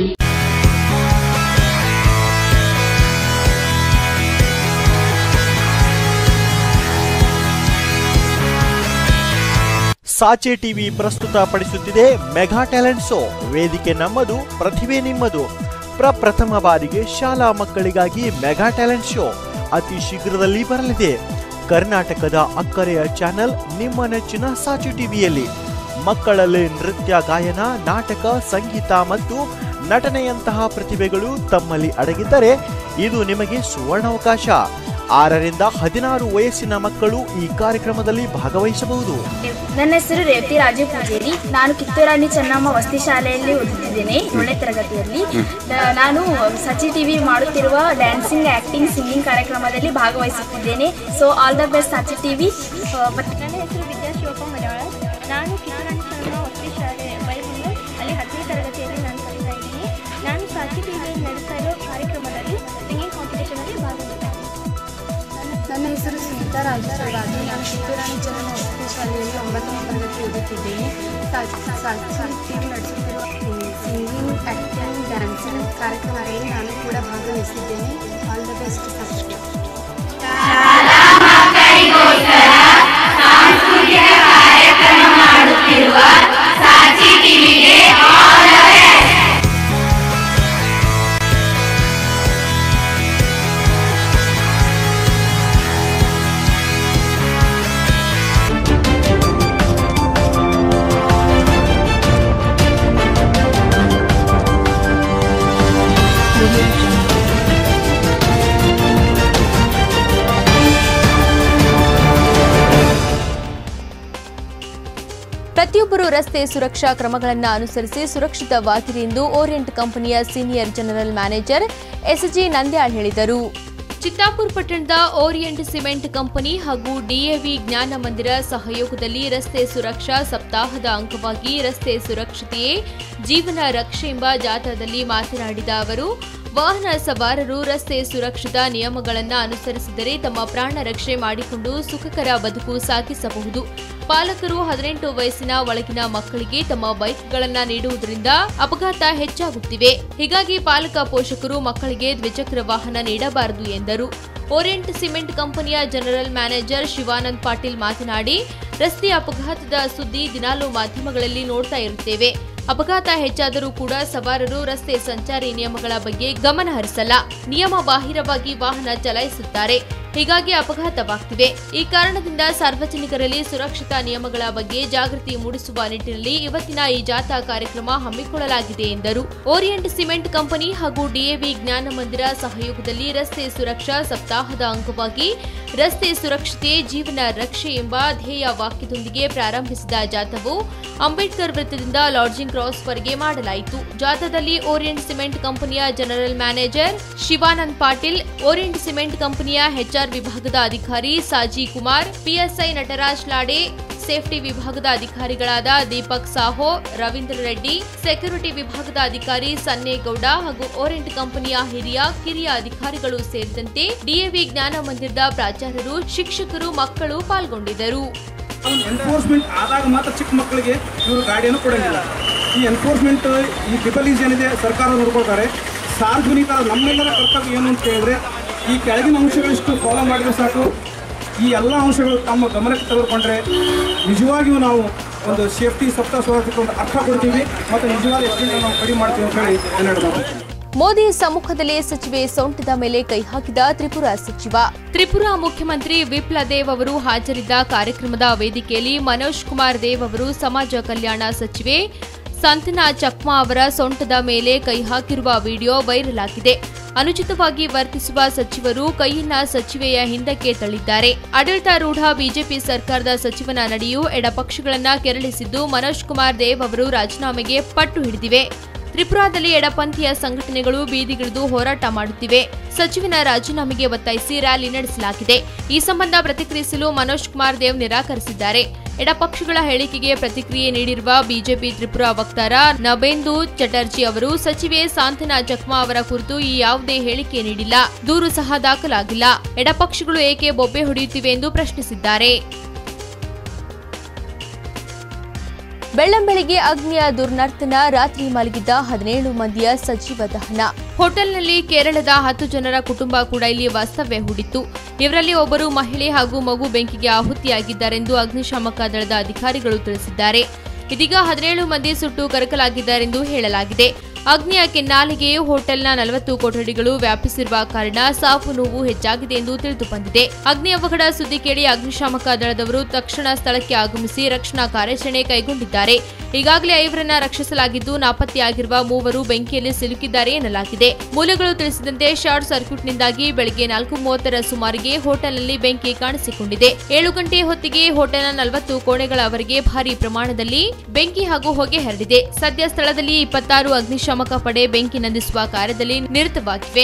Speaker 12: ಸಾಚೆ ಟಿವಿ ಪ್ರಸ್ತುತಪಡಿಸುತ್ತಿದೆ ಮೆಗಾ ಟ್ಯಾಲೆಂಟ್ ಶೋ ವೇದಿಕೆ ನಮ್ಮದು ಪ್ರತಿಭೆ ನಿಮ್ಮದು ಪ್ರಪ್ರಥಮ ಬಾರಿಗೆ ಶಾಲಾ ಮಕ್ಕಳಿಗಾಗಿ ಮೆಗಾ ಟ್ಯಾಲೆಂಟ್ ಶೋ ಅತಿ ಶೀಘ್ರದಲ್ಲಿ ಬರಲಿದೆ ಕರ್ನಾಟಕದ ಅಕ್ಕರೆಯ ಚಾನೆಲ್ ನಿಮ್ಮ ನೆಚ್ಚಿನ ಸಾಚು ಟಿವಿಯಲ್ಲಿ ಮಕ್ಕಳಲ್ಲಿ ನೃತ್ಯ ಗಾಯನ ನಾಟಕ ಸಂಗೀತ ಮತ್ತು ನಟನೆಯಂತಹ ಪ್ರತಿಭೆಗಳು ತಮ್ಮಲ್ಲಿ ಅಡಗಿದ್ದರೆ ಇದು ನಿಮಗೆ ಸುವರ್ಣಾವಕಾಶ ಆರರಿಂದ ಹದಿನಾರು ವಯಸ್ಸಿನ ಮಕ್ಕಳು ಈ ಕಾರ್ಯಕ್ರಮದಲ್ಲಿ ಭಾಗವಹಿಸಬಹುದು
Speaker 13: ನನ್ನ ಹೆಸರು ರೇವತಿ ರಾಜು ಪೂಜೇರಿ ನಾನು ಕಿತ್ತೂರಾಣಿ ಚೆನ್ನಮ್ಮ ವಸತಿ ಶಾಲೆಯಲ್ಲಿ ಓದುತ್ತಿದ್ದೇನೆ ಏಳನೇ ತರಗತಿಯಲ್ಲಿ ನ- ನಾನು ಸಚಿ ಟಿವಿ ಮಾಡುತ್ತಿರುವ ಡ್ಯಾನ್ಸಿಂಗ್ ಆಕ್ಟಿಂಗ್ ಸಿಂಗಿಂಗ್ ಕಾರ್ಯಕ್ರಮದಲ್ಲಿ ಭಾಗವಹಿಸುತ್ತಿದ್ದೇನೆ so all the best Sachi TV
Speaker 14: ನನ್ನ ಹೆಸರು ವಿದ್ಯಾ ಶಿವಪ್ಪ ಮರವಾಳ ನಾನು ಕಿತ್ತೂರಾಣಿ ಚೆನ್ನಮ್ಮ ವಸತಿ ಶಾಲೆ ಬೈಬಂಗಲ್ ಅಲ್ಲಿ ಹತ್ತನೇ ತರಗತಿಯಲ್ಲಿ ನಾನು ಕಲಿತಾ ಇದ್ದೀನಿ ನಾನು ಸಾಚಿ ಟಿವಿಯಲ್ಲಿ ನಡೆಸ್ತಾ ಇರೋ ಕಾರ್ಯಕ್ರಮದಲ್ಲಿ ಸಿಂಗಿಂಗ್ ಕಾಂಪಿಟೇಷನಲ್ಲಿ ಭಾಗವಹಿಸ್ತಾ
Speaker 15: ನನ್ನ ಹೆಸರು ಸುನೀತಾ ರಾಜೇಶ್ವರಾಜು ನಾನು ಕಿತ್ತೂರಾಣಿ ಚೆನ್ನಮ್ಮ ವಸತಿ ಶಾಲೆಯಲ್ಲಿ ಒಂಬತ್ತನೇ ತರಗತಿ ಓದುತ್ತಿದ್ದೇನೆ ಟಿವಿ ನಡೆಸುತ್ತಿರುವ ಸಿಂಗಿಂಗ್ ಆ್ಯಕ್ಟಿಂಗ್ ಡ್ಯಾನ್ಸಿಂಗ್ ಕಾರ್ಯಕ್ರಮದಲ್ಲಿ ನಾನು ಕೂಡ ಭಾಗವಹಿಸಿದ್ದೇನೆ ಆಲ್ ದ ಬೆಸ್ಟ್ ಫಸ್ಟ್
Speaker 1: ಪ್ರತಿಯೊಬ್ಬರು ರಸ್ತೆ ಸುರಕ್ಷಾ ಕ್ರಮಗಳನ್ನು ಅನುಸರಿಸಿ ಸುರಕ್ಷಿತವಾಗಿರಿ ಎಂದು ಓರಿಯಂಟ್ ಕಂಪನಿಯ senior general manager SG Nandyal ಹೇಳಿದರು ಚಿತ್ತಾಪುರ ಪಟ್ಟಣದ ಓರಿಯಂಟ್ ಸಿಮೆಂಟ್ ಕಂಪನಿ ಹಾಗೂ ಡಿಎವಿ ಜ್ಞಾನ ಮಂದಿರ ಸಹಯೋಗದಲ್ಲಿ ರಸ್ತೆ ಸುರಕ್ಷಾ ಸಪ್ತಾಹದ ಅಂಗವಾಗಿ ರಸ್ತೆ ಸುರಕ್ಷತೆಯೇ ಜೀವನ ರಕ್ಷೆ ಎಂಬ ಜಾಥಾದಲ್ಲಿ ಮಾತನಾಡಿದ ಅವರು ವಾಹನ ಸವಾರರು ರಸ್ತೆ ಸುರಕ್ಷಿತ ನಿಯಮಗಳನ್ನು ಅನುಸರಿಸಿದರೆ ತಮ್ಮ ಪ್ರಾಣ ರಕ್ಷೆ ಮಾಡಿಕೊಂಡು ಸುಖಕರ ಬದುಕು ಸಾಗಿಸಬಹುದು ಪಾಲಕರು ಹದಿನೆಂಟು ವಯಸ್ಸಿನ ಒಳಗಿನ ಮಕ್ಕಳಿಗೆ ತಮ್ಮ ಬೈಕ್ಗಳನ್ನು ನೀಡುವುದರಿಂದ ಅಪಘಾತ ಹೆಚ್ಚಾಗುತ್ತಿವೆ ಹೀಗಾಗಿ ಪಾಲಕ ಪೋಷಕರು ಮಕ್ಕಳಿಗೆ ದ್ವಿಚಕ್ರ ವಾಹನ ನೀಡಬಾರದು ಎಂದರು ಓರಿಯಂಟ್ ಸಿಮೆಂಟ್ ಕಂಪನಿಯ ಜನರಲ್ ಮ್ಯಾನೇಜರ್ ಶಿವಾನಂದ್ ಪಾಟೀಲ್ ಮಾತನಾಡಿ ರಸ್ತೆ ಅಪಘಾತದ ಸುದ್ದಿ ದಿನಾಲೂ ಮಾಧ್ಯಮಗಳಲ್ಲಿ ನೋಡ್ತಾ ಇರುತ್ತೇವೆ ಅಪಘಾತ ಹೆಚ್ಚಾದರೂ ಕೂಡ ಸವಾರರು ರಸ್ತೆ ಸಂಚಾರಿ ನಿಯಮಗಳ ಬಗ್ಗೆ ಗಮನ ಹರಿಸಲ್ಲ ನಿಯಮ ಬಾಹಿರವಾಗಿ ವಾಹನ ಚಲಾಯಿಸುತ್ತಾರೆ ಹೀಗಾಗಿ ಅಪಘಾತವಾಗ್ತಿವೆ ಈ ಕಾರಣದಿಂದ ಸಾರ್ವಜನಿಕರಲ್ಲಿ ಸುರಕ್ಷತಾ ನಿಯಮಗಳ ಬಗ್ಗೆ ಜಾಗೃತಿ ಮೂಡಿಸುವ ನಿಟ್ಟಿನಲ್ಲಿ ಇವತ್ತಿನ ಈ ಜಾಥಾ ಕಾರ್ಯಕ್ರಮ ಹಮ್ಮಿಕೊಳ್ಳಲಾಗಿದೆ ಎಂದರು ಓರಿಯಂಟ್ ಸಿಮೆಂಟ್ ಕಂಪನಿ ಹಾಗೂ ಡಿಎವಿ ಜ್ಞಾನ ಮಂದಿರ ಸಹಯೋಗದಲ್ಲಿ ರಸ್ತೆ ಸುರಕ್ಷಾ ಸಪ್ತಾಹದ ಅಂಗವಾಗಿ ರಸ್ತೆ ಸುರಕ್ಷತೆ ಜೀವನ ರಕ್ಷೆ ಎಂಬ ಧ್ಯೇಯ ವಾಕ್ಯದೊಂದಿಗೆ ಪ್ರಾರಂಭಿಸಿದ ಜಾಥಾವು ಅಂಬೇಡ್ಕರ್ ವೃತ್ತದಿಂದ ಲಾಡ್ಜಿಂಗ್ ಕ್ರಾಸ್ ವರೆಗೆ ಮಾಡಲಾಯಿತು ಜಾಥಾದಲ್ಲಿ ಓರಿಯಂಟ್ ಸಿಮೆಂಟ್ ಕಂಪನಿಯ general manager Shivanand Patil Orient cement ಕಂಪನಿಯ ಎಚ್ಆರ್ ವಿಭಾಗದ ಅಧಿಕಾರಿ ಸಾಜಿ ಕುಮಾರ್ ಪಿಎಸ್ಐ ನಟರಾಜ್ ಲಾಡೆ ಸೇಫ್ಟಿ ವಿಭಾಗದ ಅಧಿಕಾರಿಗಳಾದ ದೀಪಕ್ ಸಾಹೋ ರವೀಂದ್ರ ರೆಡ್ಡಿ ಸೆಕ್ಯೂರಿಟಿ ವಿಭಾಗದ ಅಧಿಕಾರಿ ಸನ್ನೇಗೌಡ ಹಾಗೂ ಓರೆಂಟ್ ಕಂಪನಿಯ ಹಿರಿಯ ಕಿರಿಯ ಅಧಿಕಾರಿಗಳು ಸೇರಿದಂತೆ ಡಿಎವಿ ಜ್ಞಾನ ಮಂದಿರದ ಪ್ರಾಚಾರ್ಯರು ಶಿಕ್ಷಕರು ಮಕ್ಕಳು ಪಾಲ್ಗೊಂಡಿದ್ದರು
Speaker 16: ಎನ್ಫೋರ್ಸ್ಮೆಂಟ್ ಆದಾಗ ಮಾತ್ರ ಚಿಕ್ಕ ಮಕ್ಕಳಿಗೆ ಇವರು ಗಾಡಿಯನ್ನು ಕೊಡಂಗಿಲ್ಲ ಈ ಎನ್ಫೋರ್ಸ್ಮೆಂಟ್ ಈ ಟ್ರಿಪಲೀಸ್ ಏನಿದೆ ಸರ್ಕಾರ ನೋಡ್ಕೊಳ್ತಾರೆ ಸಾರ್ವಜನಿಕರ ನಮ್ಮೆಲ್ಲರ ಕರ್ತವ್ಯ ಏನು ಅಂತ ಹೇಳಿದ್ರೆ ಈ ಕೆಳಗಿನ ಅಂಶಗಳಷ್ಟು ಫಾಲೋ ಮಾಡಿದ್ರೆ ಸಾಕು ಈ ಎಲ್ಲ ಅಂಶಗಳು ತಮ್ಮ ಗಮನಕ್ಕೆ ತೆಗೆದುಕೊಂಡ್ರೆ ನಿಜವಾಗಿಯೂ ನಾವು ಒಂದು ಸೇಫ್ಟಿ ಸಪ್ತಾಹ ಸುರಕ್ಷತೆ ಒಂದು ಅರ್ಥ ಕೊಡ್ತೀವಿ ಮತ್ತು ನಿಜವಾದ ಎಕ್ಸಿಡೆಂಟ್ ನಾವು ಕಡಿಮೆ ಮಾಡ್ತೀವಿ ಅಂತ ಹೇಳಿ ನಾನು ಹೇಳ್ಬೋದು
Speaker 1: ಮೋದಿ ಸಮ್ಮುಖದಲ್ಲೇ ಸಚಿವೆ ಸೊಂಟದ ಮೇಲೆ ಕೈ ಹಾಕಿದ ತ್ರಿಪುರ ಸಚಿವ ತ್ರಿಪುರಾ ಮುಖ್ಯಮಂತ್ರಿ ವಿಪ್ಲ ದೇವ್ ಅವರು ಹಾಜರಿದ್ದ ಕಾರ್ಯಕ್ರಮದ ವೇದಿಕೆಯಲ್ಲಿ ಮನೋಜ್ ಕುಮಾರ್ ದೇವ್ ಅವರು ಸಮಾಜ ಕಲ್ಯಾಣ ಸಚಿವೆ ಸಂತನಾ ಚಕ್ಮಾ ಅವರ ಸೊಂಟದ ಮೇಲೆ ಕೈ ಹಾಕಿರುವ ವಿಡಿಯೋ ವೈರಲ್ ಆಗಿದೆ ಅನುಚಿತವಾಗಿ ವರ್ತಿಸುವ ಸಚಿವರು ಕೈಯನ್ನ ಸಚಿವೆಯ ಹಿಂದಕ್ಕೆ ತಳ್ಳಿದ್ದಾರೆ ಆಡಳಿತಾರೂಢ ಬಿಜೆಪಿ ಸರ್ಕಾರದ ಸಚಿವನ ನಡೆಯು ಎಡಪಕ್ಷಗಳನ್ನ ಕೆರಳಿಸಿದ್ದು ಮನೋಜ್ ಕುಮಾರ್ ದೇವ್ ಅವರು ರಾಜೀನಾಮೆಗೆ ಪಟ್ಟು ಹಿಡಿದಿವೆ ತ್ರಿಪುರಾದಲ್ಲಿ ಎಡಪಂಥೀಯ ಸಂಘಟನೆಗಳು ಬೀದಿಗಿಳಿದು ಹೋರಾಟ ಮಾಡುತ್ತಿವೆ ಸಚಿವನ ರಾಜೀನಾಮೆಗೆ ಒತ್ತಾಯಿಸಿ ರ್ಯಾಲಿ ನಡೆಸಲಾಗಿದೆ ಈ ಸಂಬಂಧ ಪ್ರತಿಕ್ರಿಯಿಸಲು ಮನೋಜ್ ಕುಮಾರ್ ದೇವ್ ನಿರಾಕರಿಸಿದ್ದಾರೆ ಎಡಪಕ್ಷಗಳ ಹೇಳಿಕೆಗೆ ಪ್ರತಿಕ್ರಿಯೆ ನೀಡಿರುವ ಬಿಜೆಪಿ ತ್ರಿಪುರಾ ವಕ್ತಾರ ನಬೇಂದು ಚಟರ್ಜಿ ಅವರು ಸಚಿವೆ ಸಾಂತನಾ ಚಕ್ಮಾ ಅವರ ಕುರಿತು ಈ ಯಾವುದೇ ಹೇಳಿಕೆ ನೀಡಿಲ್ಲ ದೂರು ಸಹ ದಾಖಲಾಗಿಲ್ಲ ಎಡಪಕ್ಷಗಳು ಏಕೆ ಬೊಬ್ಬೆ ಹೊಡೆಯುತ್ತಿವೆ ಎಂದು ಪ್ರಶ್ನಿಸಿದ್ದಾರೆ ಬೆಳ್ಳಂಬೆಳಿಗ್ಗೆ ಅಗ್ನಿಯ ದುರ್ನರ್ತನ ರಾತ್ರಿ ಮಲಗಿದ್ದ ಹದಿನೇಳು ಮಂದಿಯ ಸಜೀವ ದಹನ ಹೋಟೆಲ್ನಲ್ಲಿ ಕೇರಳದ ಹತ್ತು ಜನರ ಕುಟುಂಬ ಕೂಡ ಇಲ್ಲಿ ವಾಸ್ತವ್ಯ ಹೂಡಿತ್ತು ಇವರಲ್ಲಿ ಒಬ್ಬರು ಮಹಿಳೆ ಹಾಗೂ ಮಗು ಬೆಂಕಿಗೆ ಆಹುತಿಯಾಗಿದ್ದಾರೆಂದು ಅಗ್ನಿಶಾಮಕ ದಳದ ಅಧಿಕಾರಿಗಳು ತಿಳಿಸಿದ್ದಾರೆ ಇದೀಗ ಹದಿನೇಳು ಮಂದಿ ಸುಟ್ಟು ಕರಕಲಾಗಿದ್ದಾರೆಂದು ಹೇಳಲಾಗಿದೆ ಅಗ್ನಿಯ ಕೆನ್ನಾಲಿಗೆ ಹೋಟೆಲ್ನ ನಲವತ್ತು ಕೊಠಡಿಗಳು ವ್ಯಾಪಿಸಿರುವ ಕಾರಣ ಸಾವು ನೋವು ಹೆಚ್ಚಾಗಿದೆ ಎಂದು ತಿಳಿದು ಬಂದಿದೆ ಅಗ್ನಿ ಅವಘಡ ಸುದ್ದಿ ಕೇಳಿ ಅಗ್ನಿಶಾಮಕ ದಳದವರು ತಕ್ಷಣ ಸ್ಥಳಕ್ಕೆ ಆಗಮಿಸಿ ರಕ್ಷಣಾ ಕಾರ್ಯಾಚರಣೆ ಕೈಗೊಂಡಿದ್ದಾರೆ ಈಗಾಗಲೇ ಐವರನ್ನ ರಕ್ಷಿಸಲಾಗಿದ್ದು ನಾಪತ್ತೆಯಾಗಿರುವ ಮೂವರು ಬೆಂಕಿಯಲ್ಲಿ ಸಿಲುಕಿದ್ದಾರೆ ಎನ್ನಲಾಗಿದೆ ಮೂಲಗಳು ತಿಳಿಸಿದಂತೆ ಶಾರ್ಟ್ ಸರ್ಕ್ಯೂಟ್ನಿಂದಾಗಿ ಬೆಳಗ್ಗೆ ನಾಲ್ಕು ಮೂವತ್ತರ ಸುಮಾರಿಗೆ ಹೋಟೆಲ್ನಲ್ಲಿ ಬೆಂಕಿ ಕಾಣಿಸಿಕೊಂಡಿದೆ ಏಳು ಗಂಟೆ ಹೊತ್ತಿಗೆ ಹೋಟೆಲ್ನ ನಲವತ್ತು ಕೋಣೆಗಳವರೆಗೆ ಭಾರಿ ಪ್ರಮಾಣದಲ್ಲಿ ಬೆಂಕಿ ಹಾಗೂ ಹೊಗೆ ಹರಡಿದೆ ಸದ್ಯ ಸ್ಥಳದಲ್ಲಿ ಇಪ್ಪತ್ತಾರು ಅಗ್ನಿಶಾಮಕ ಪಡೆ ಬೆಂಕಿ ನಂದಿಸುವ ಕಾರ್ಯದಲ್ಲಿ ನಿರತವಾಗಿವೆ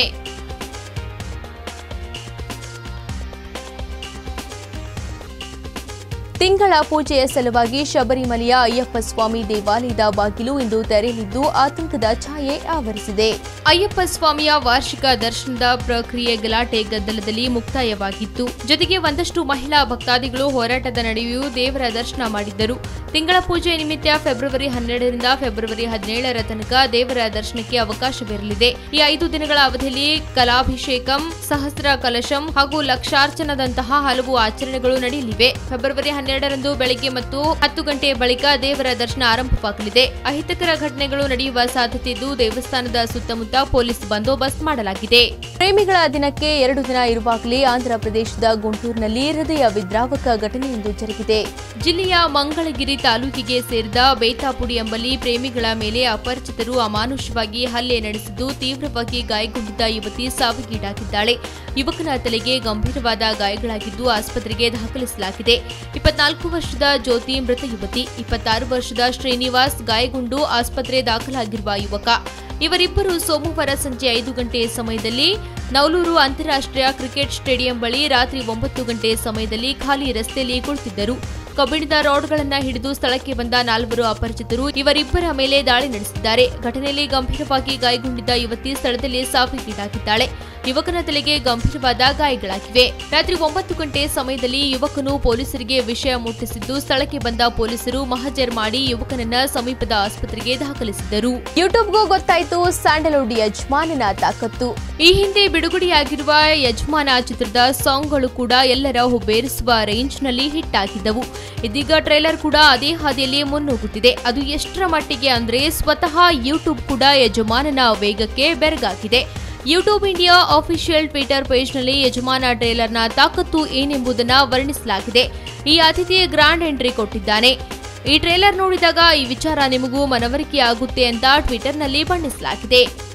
Speaker 1: ತಿಂಗಳ ಪೂಜೆಯ ಸಲುವಾಗಿ ಶಬರಿಮಲೆಯ ಅಯ್ಯಪ್ಪ ಸ್ವಾಮಿ ದೇವಾಲಯದ ಬಾಗಿಲು ಇಂದು ತೆರೆಯಲಿದ್ದು ಆತಂಕದ ಛಾಯೆ ಆವರಿಸಿದೆ ಅಯ್ಯಪ್ಪ ಸ್ವಾಮಿಯ ವಾರ್ಷಿಕ ದರ್ಶನದ ಪ್ರಕ್ರಿಯೆ ಗಲಾಟೆ ಗದ್ದಲದಲ್ಲಿ ಮುಕ್ತಾಯವಾಗಿತ್ತು ಜೊತೆಗೆ ಒಂದಷ್ಟು ಮಹಿಳಾ ಭಕ್ತಾದಿಗಳು ಹೋರಾಟದ ನಡುವೆಯೂ ದೇವರ ದರ್ಶನ ಮಾಡಿದ್ದರು ತಿಂಗಳ ಪೂಜೆ ನಿಮಿತ್ತ ಫೆಬ್ರವರಿ ಹನ್ನೆರಡರಿಂದ ಫೆಬ್ರವರಿ ಹದಿನೇಳರ ತನಕ ದೇವರ ದರ್ಶನಕ್ಕೆ ಅವಕಾಶವಿರಲಿದೆ ಈ ಐದು ದಿನಗಳ ಅವಧಿಯಲ್ಲಿ ಕಲಾಭಿಷೇಕಂ ಸಹಸ್ರ ಕಲಶಂ ಹಾಗೂ ಲಕ್ಷಾರ್ಚನದಂತಹ ಹಲವು ಆಚರಣೆಗಳು ನಡೆಯಲಿವೆ ಫೆಬ್ರವರಿ ಹನ್ನೆರಡರಂದು ಬೆಳಗ್ಗೆ ಮತ್ತು ಹತ್ತು ಗಂಟೆ ಬಳಿಕ ದೇವರ ದರ್ಶನ ಆರಂಭವಾಗಲಿದೆ ಅಹಿತಕರ ಘಟನೆಗಳು ನಡೆಯುವ ಸಾಧ್ಯತೆ ಇದ್ದು ದೇವಸ್ಥಾನದ ಸುತ್ತಮುತ್ತ ಪೊಲೀಸ್ ಬಂದೋಬಸ್ತ್ ಮಾಡಲಾಗಿದೆ ಪ್ರೇಮಿಗಳ ದಿನಕ್ಕೆ ಎರಡು ದಿನ ಇರುವಾಗಲೇ ಆಂಧ್ರ ಪ್ರದೇಶದ ಗುಂಟೂರಿನಲ್ಲಿ ಹೃದಯ ವಿದ್ರಾವಕ ಘಟನೆಯೊಂದು ಜರುಗಿದೆ ಜಿಲ್ಲೆಯ ಮಂಗಳಗಿರಿ ತಾಲೂಕಿಗೆ ಸೇರಿದ ಬೇತಾಪುಡಿ ಎಂಬಲ್ಲಿ ಪ್ರೇಮಿಗಳ ಮೇಲೆ ಅಪರಿಚಿತರು ಅಮಾನುಷವಾಗಿ ಹಲ್ಲೆ ನಡೆಸಿದ್ದು ತೀವ್ರವಾಗಿ ಗಾಯಗೊಂಡಿದ್ದ ಯುವತಿ ಸಾವಿಗೀಡಾಗಿದ್ದಾಳೆ ಯುವಕನ ತಲೆಗೆ ಗಂಭೀರವಾದ ಗಾಯಗಳಾಗಿದ್ದು ಆಸ್ಪತ್ರೆಗೆ ದಾಖಲಿಸಲಾಗಿದೆ ಇಪ್ಪತ್ನಾಲ್ಕು ವರ್ಷದ ಜ್ಯೋತಿ ಮೃತ ಯುವತಿ ಇಪ್ಪತ್ತಾರು ವರ್ಷದ ಶ್ರೀನಿವಾಸ್ ಗಾಯಗೊಂಡು ಆಸ್ಪತ್ರೆ ದಾಖಲಾಗಿರುವ ಯುವಕ ಇವರಿಬ್ಬರು ಸೋಮವಾರ ಸಂಜೆ ಐದು ಗಂಟೆ ಸಮಯದಲ್ಲಿ ನವಲೂರು ಅಂತಾರಾಷ್ಟ್ರೀಯ ಕ್ರಿಕೆಟ್ ಸ್ಟೇಡಿಯಂ ಬಳಿ ರಾತ್ರಿ ಒಂಬತ್ತು ಗಂಟೆ ಸಮಯದಲ್ಲಿ ಖಾಲಿ ರಸ್ತೆಯಲ್ಲಿ ಕುಳಿತಿದ್ದರು ಕಬ್ಬಿಣದ ರಾಡ್ಗಳನ್ನ ಹಿಡಿದು ಸ್ಥಳಕ್ಕೆ ಬಂದ ನಾಲ್ವರು ಅಪರಿಚಿತರು ಇವರಿಬ್ಬರ ಮೇಲೆ ದಾಳಿ ನಡೆಸಿದ್ದಾರೆ ಘಟನೆಯಲ್ಲಿ ಗಂಭೀರವಾಗಿ ಗಾಯಗೊಂಡಿದ್ದ ಯುವತಿ ಸ್ಥಳದಲ್ಲಿ ಸಾವಿಗೀಡಾಗಿದ್ದಾಳೆ ಯುವಕನ ತಲೆಗೆ ಗಂಭೀರವಾದ ಗಾಯಗಳಾಗಿವೆ ರಾತ್ರಿ ಒಂಬತ್ತು ಗಂಟೆ ಸಮಯದಲ್ಲಿ ಯುವಕನು ಪೊಲೀಸರಿಗೆ ವಿಷಯ ಮುಟ್ಟಿಸಿದ್ದು ಸ್ಥಳಕ್ಕೆ ಬಂದ ಪೊಲೀಸರು ಮಹಜರ್ ಮಾಡಿ ಯುವಕನನ್ನ ಸಮೀಪದ ಆಸ್ಪತ್ರೆಗೆ ದಾಖಲಿಸಿದರು ಯೂಟ್ಯೂಬ್ಗೂ ಗೊತ್ತಾಯಿತು ಸ್ಯಾಂಡಲ್ವುಡ್ ಯಜಮಾನನ ತಾಕತ್ತು ಈ ಹಿಂದೆ ಬಿಡುಗಡೆಯಾಗಿರುವ ಯಜಮಾನ ಚಿತ್ರದ ಸಾಂಗ್ಗಳು ಕೂಡ ಎಲ್ಲರ ಹುಬ್ಬೇರಿಸುವ ರೇಂಜ್ನಲ್ಲಿ ಹಿಟ್ ಆಗಿದ್ದವು ಇದೀಗ ಟ್ರೈಲರ್ ಕೂಡ ಅದೇ ಹಾದಿಯಲ್ಲಿ ಮುನ್ನುಗ್ಗುತ್ತಿದೆ ಅದು ಎಷ್ಟರ ಮಟ್ಟಿಗೆ ಅಂದ್ರೆ ಸ್ವತಃ ಯೂಟ್ಯೂಬ್ ಕೂಡ ಯಜಮಾನನ ವೇಗಕ್ಕೆ ಬೆರಗಾಗಿದೆ ಯೂಟ್ಯೂಬ್ ಇಂಡಿಯಾ ಅಫಿಷಿಯಲ್ ಟ್ವಿಟರ್ ಪೇಜ್ನಲ್ಲಿ ಯಜಮಾನ ಟ್ರೇಲರ್ನ ತಾಕತ್ತು ಏನೆಂಬುದನ್ನ ವರ್ಣಿಸಲಾಗಿದೆ ಈ ಅತಿಥಿ ಗ್ರಾಂಡ್ ಎಂಟ್ರಿ ಕೊಟ್ಟಿದ್ದಾನೆ ಈ ಟ್ರೇಲರ್ ನೋಡಿದಾಗ ಈ ವಿಚಾರ ನಿಮಗೂ ಮನವರಿಕೆ ಆಗುತ್ತೆ ಅಂತ ಟ್ವಿಟರ್ನಲ್ಲಿ ಬಣ್ಣಿಸಲಾಗಿದೆ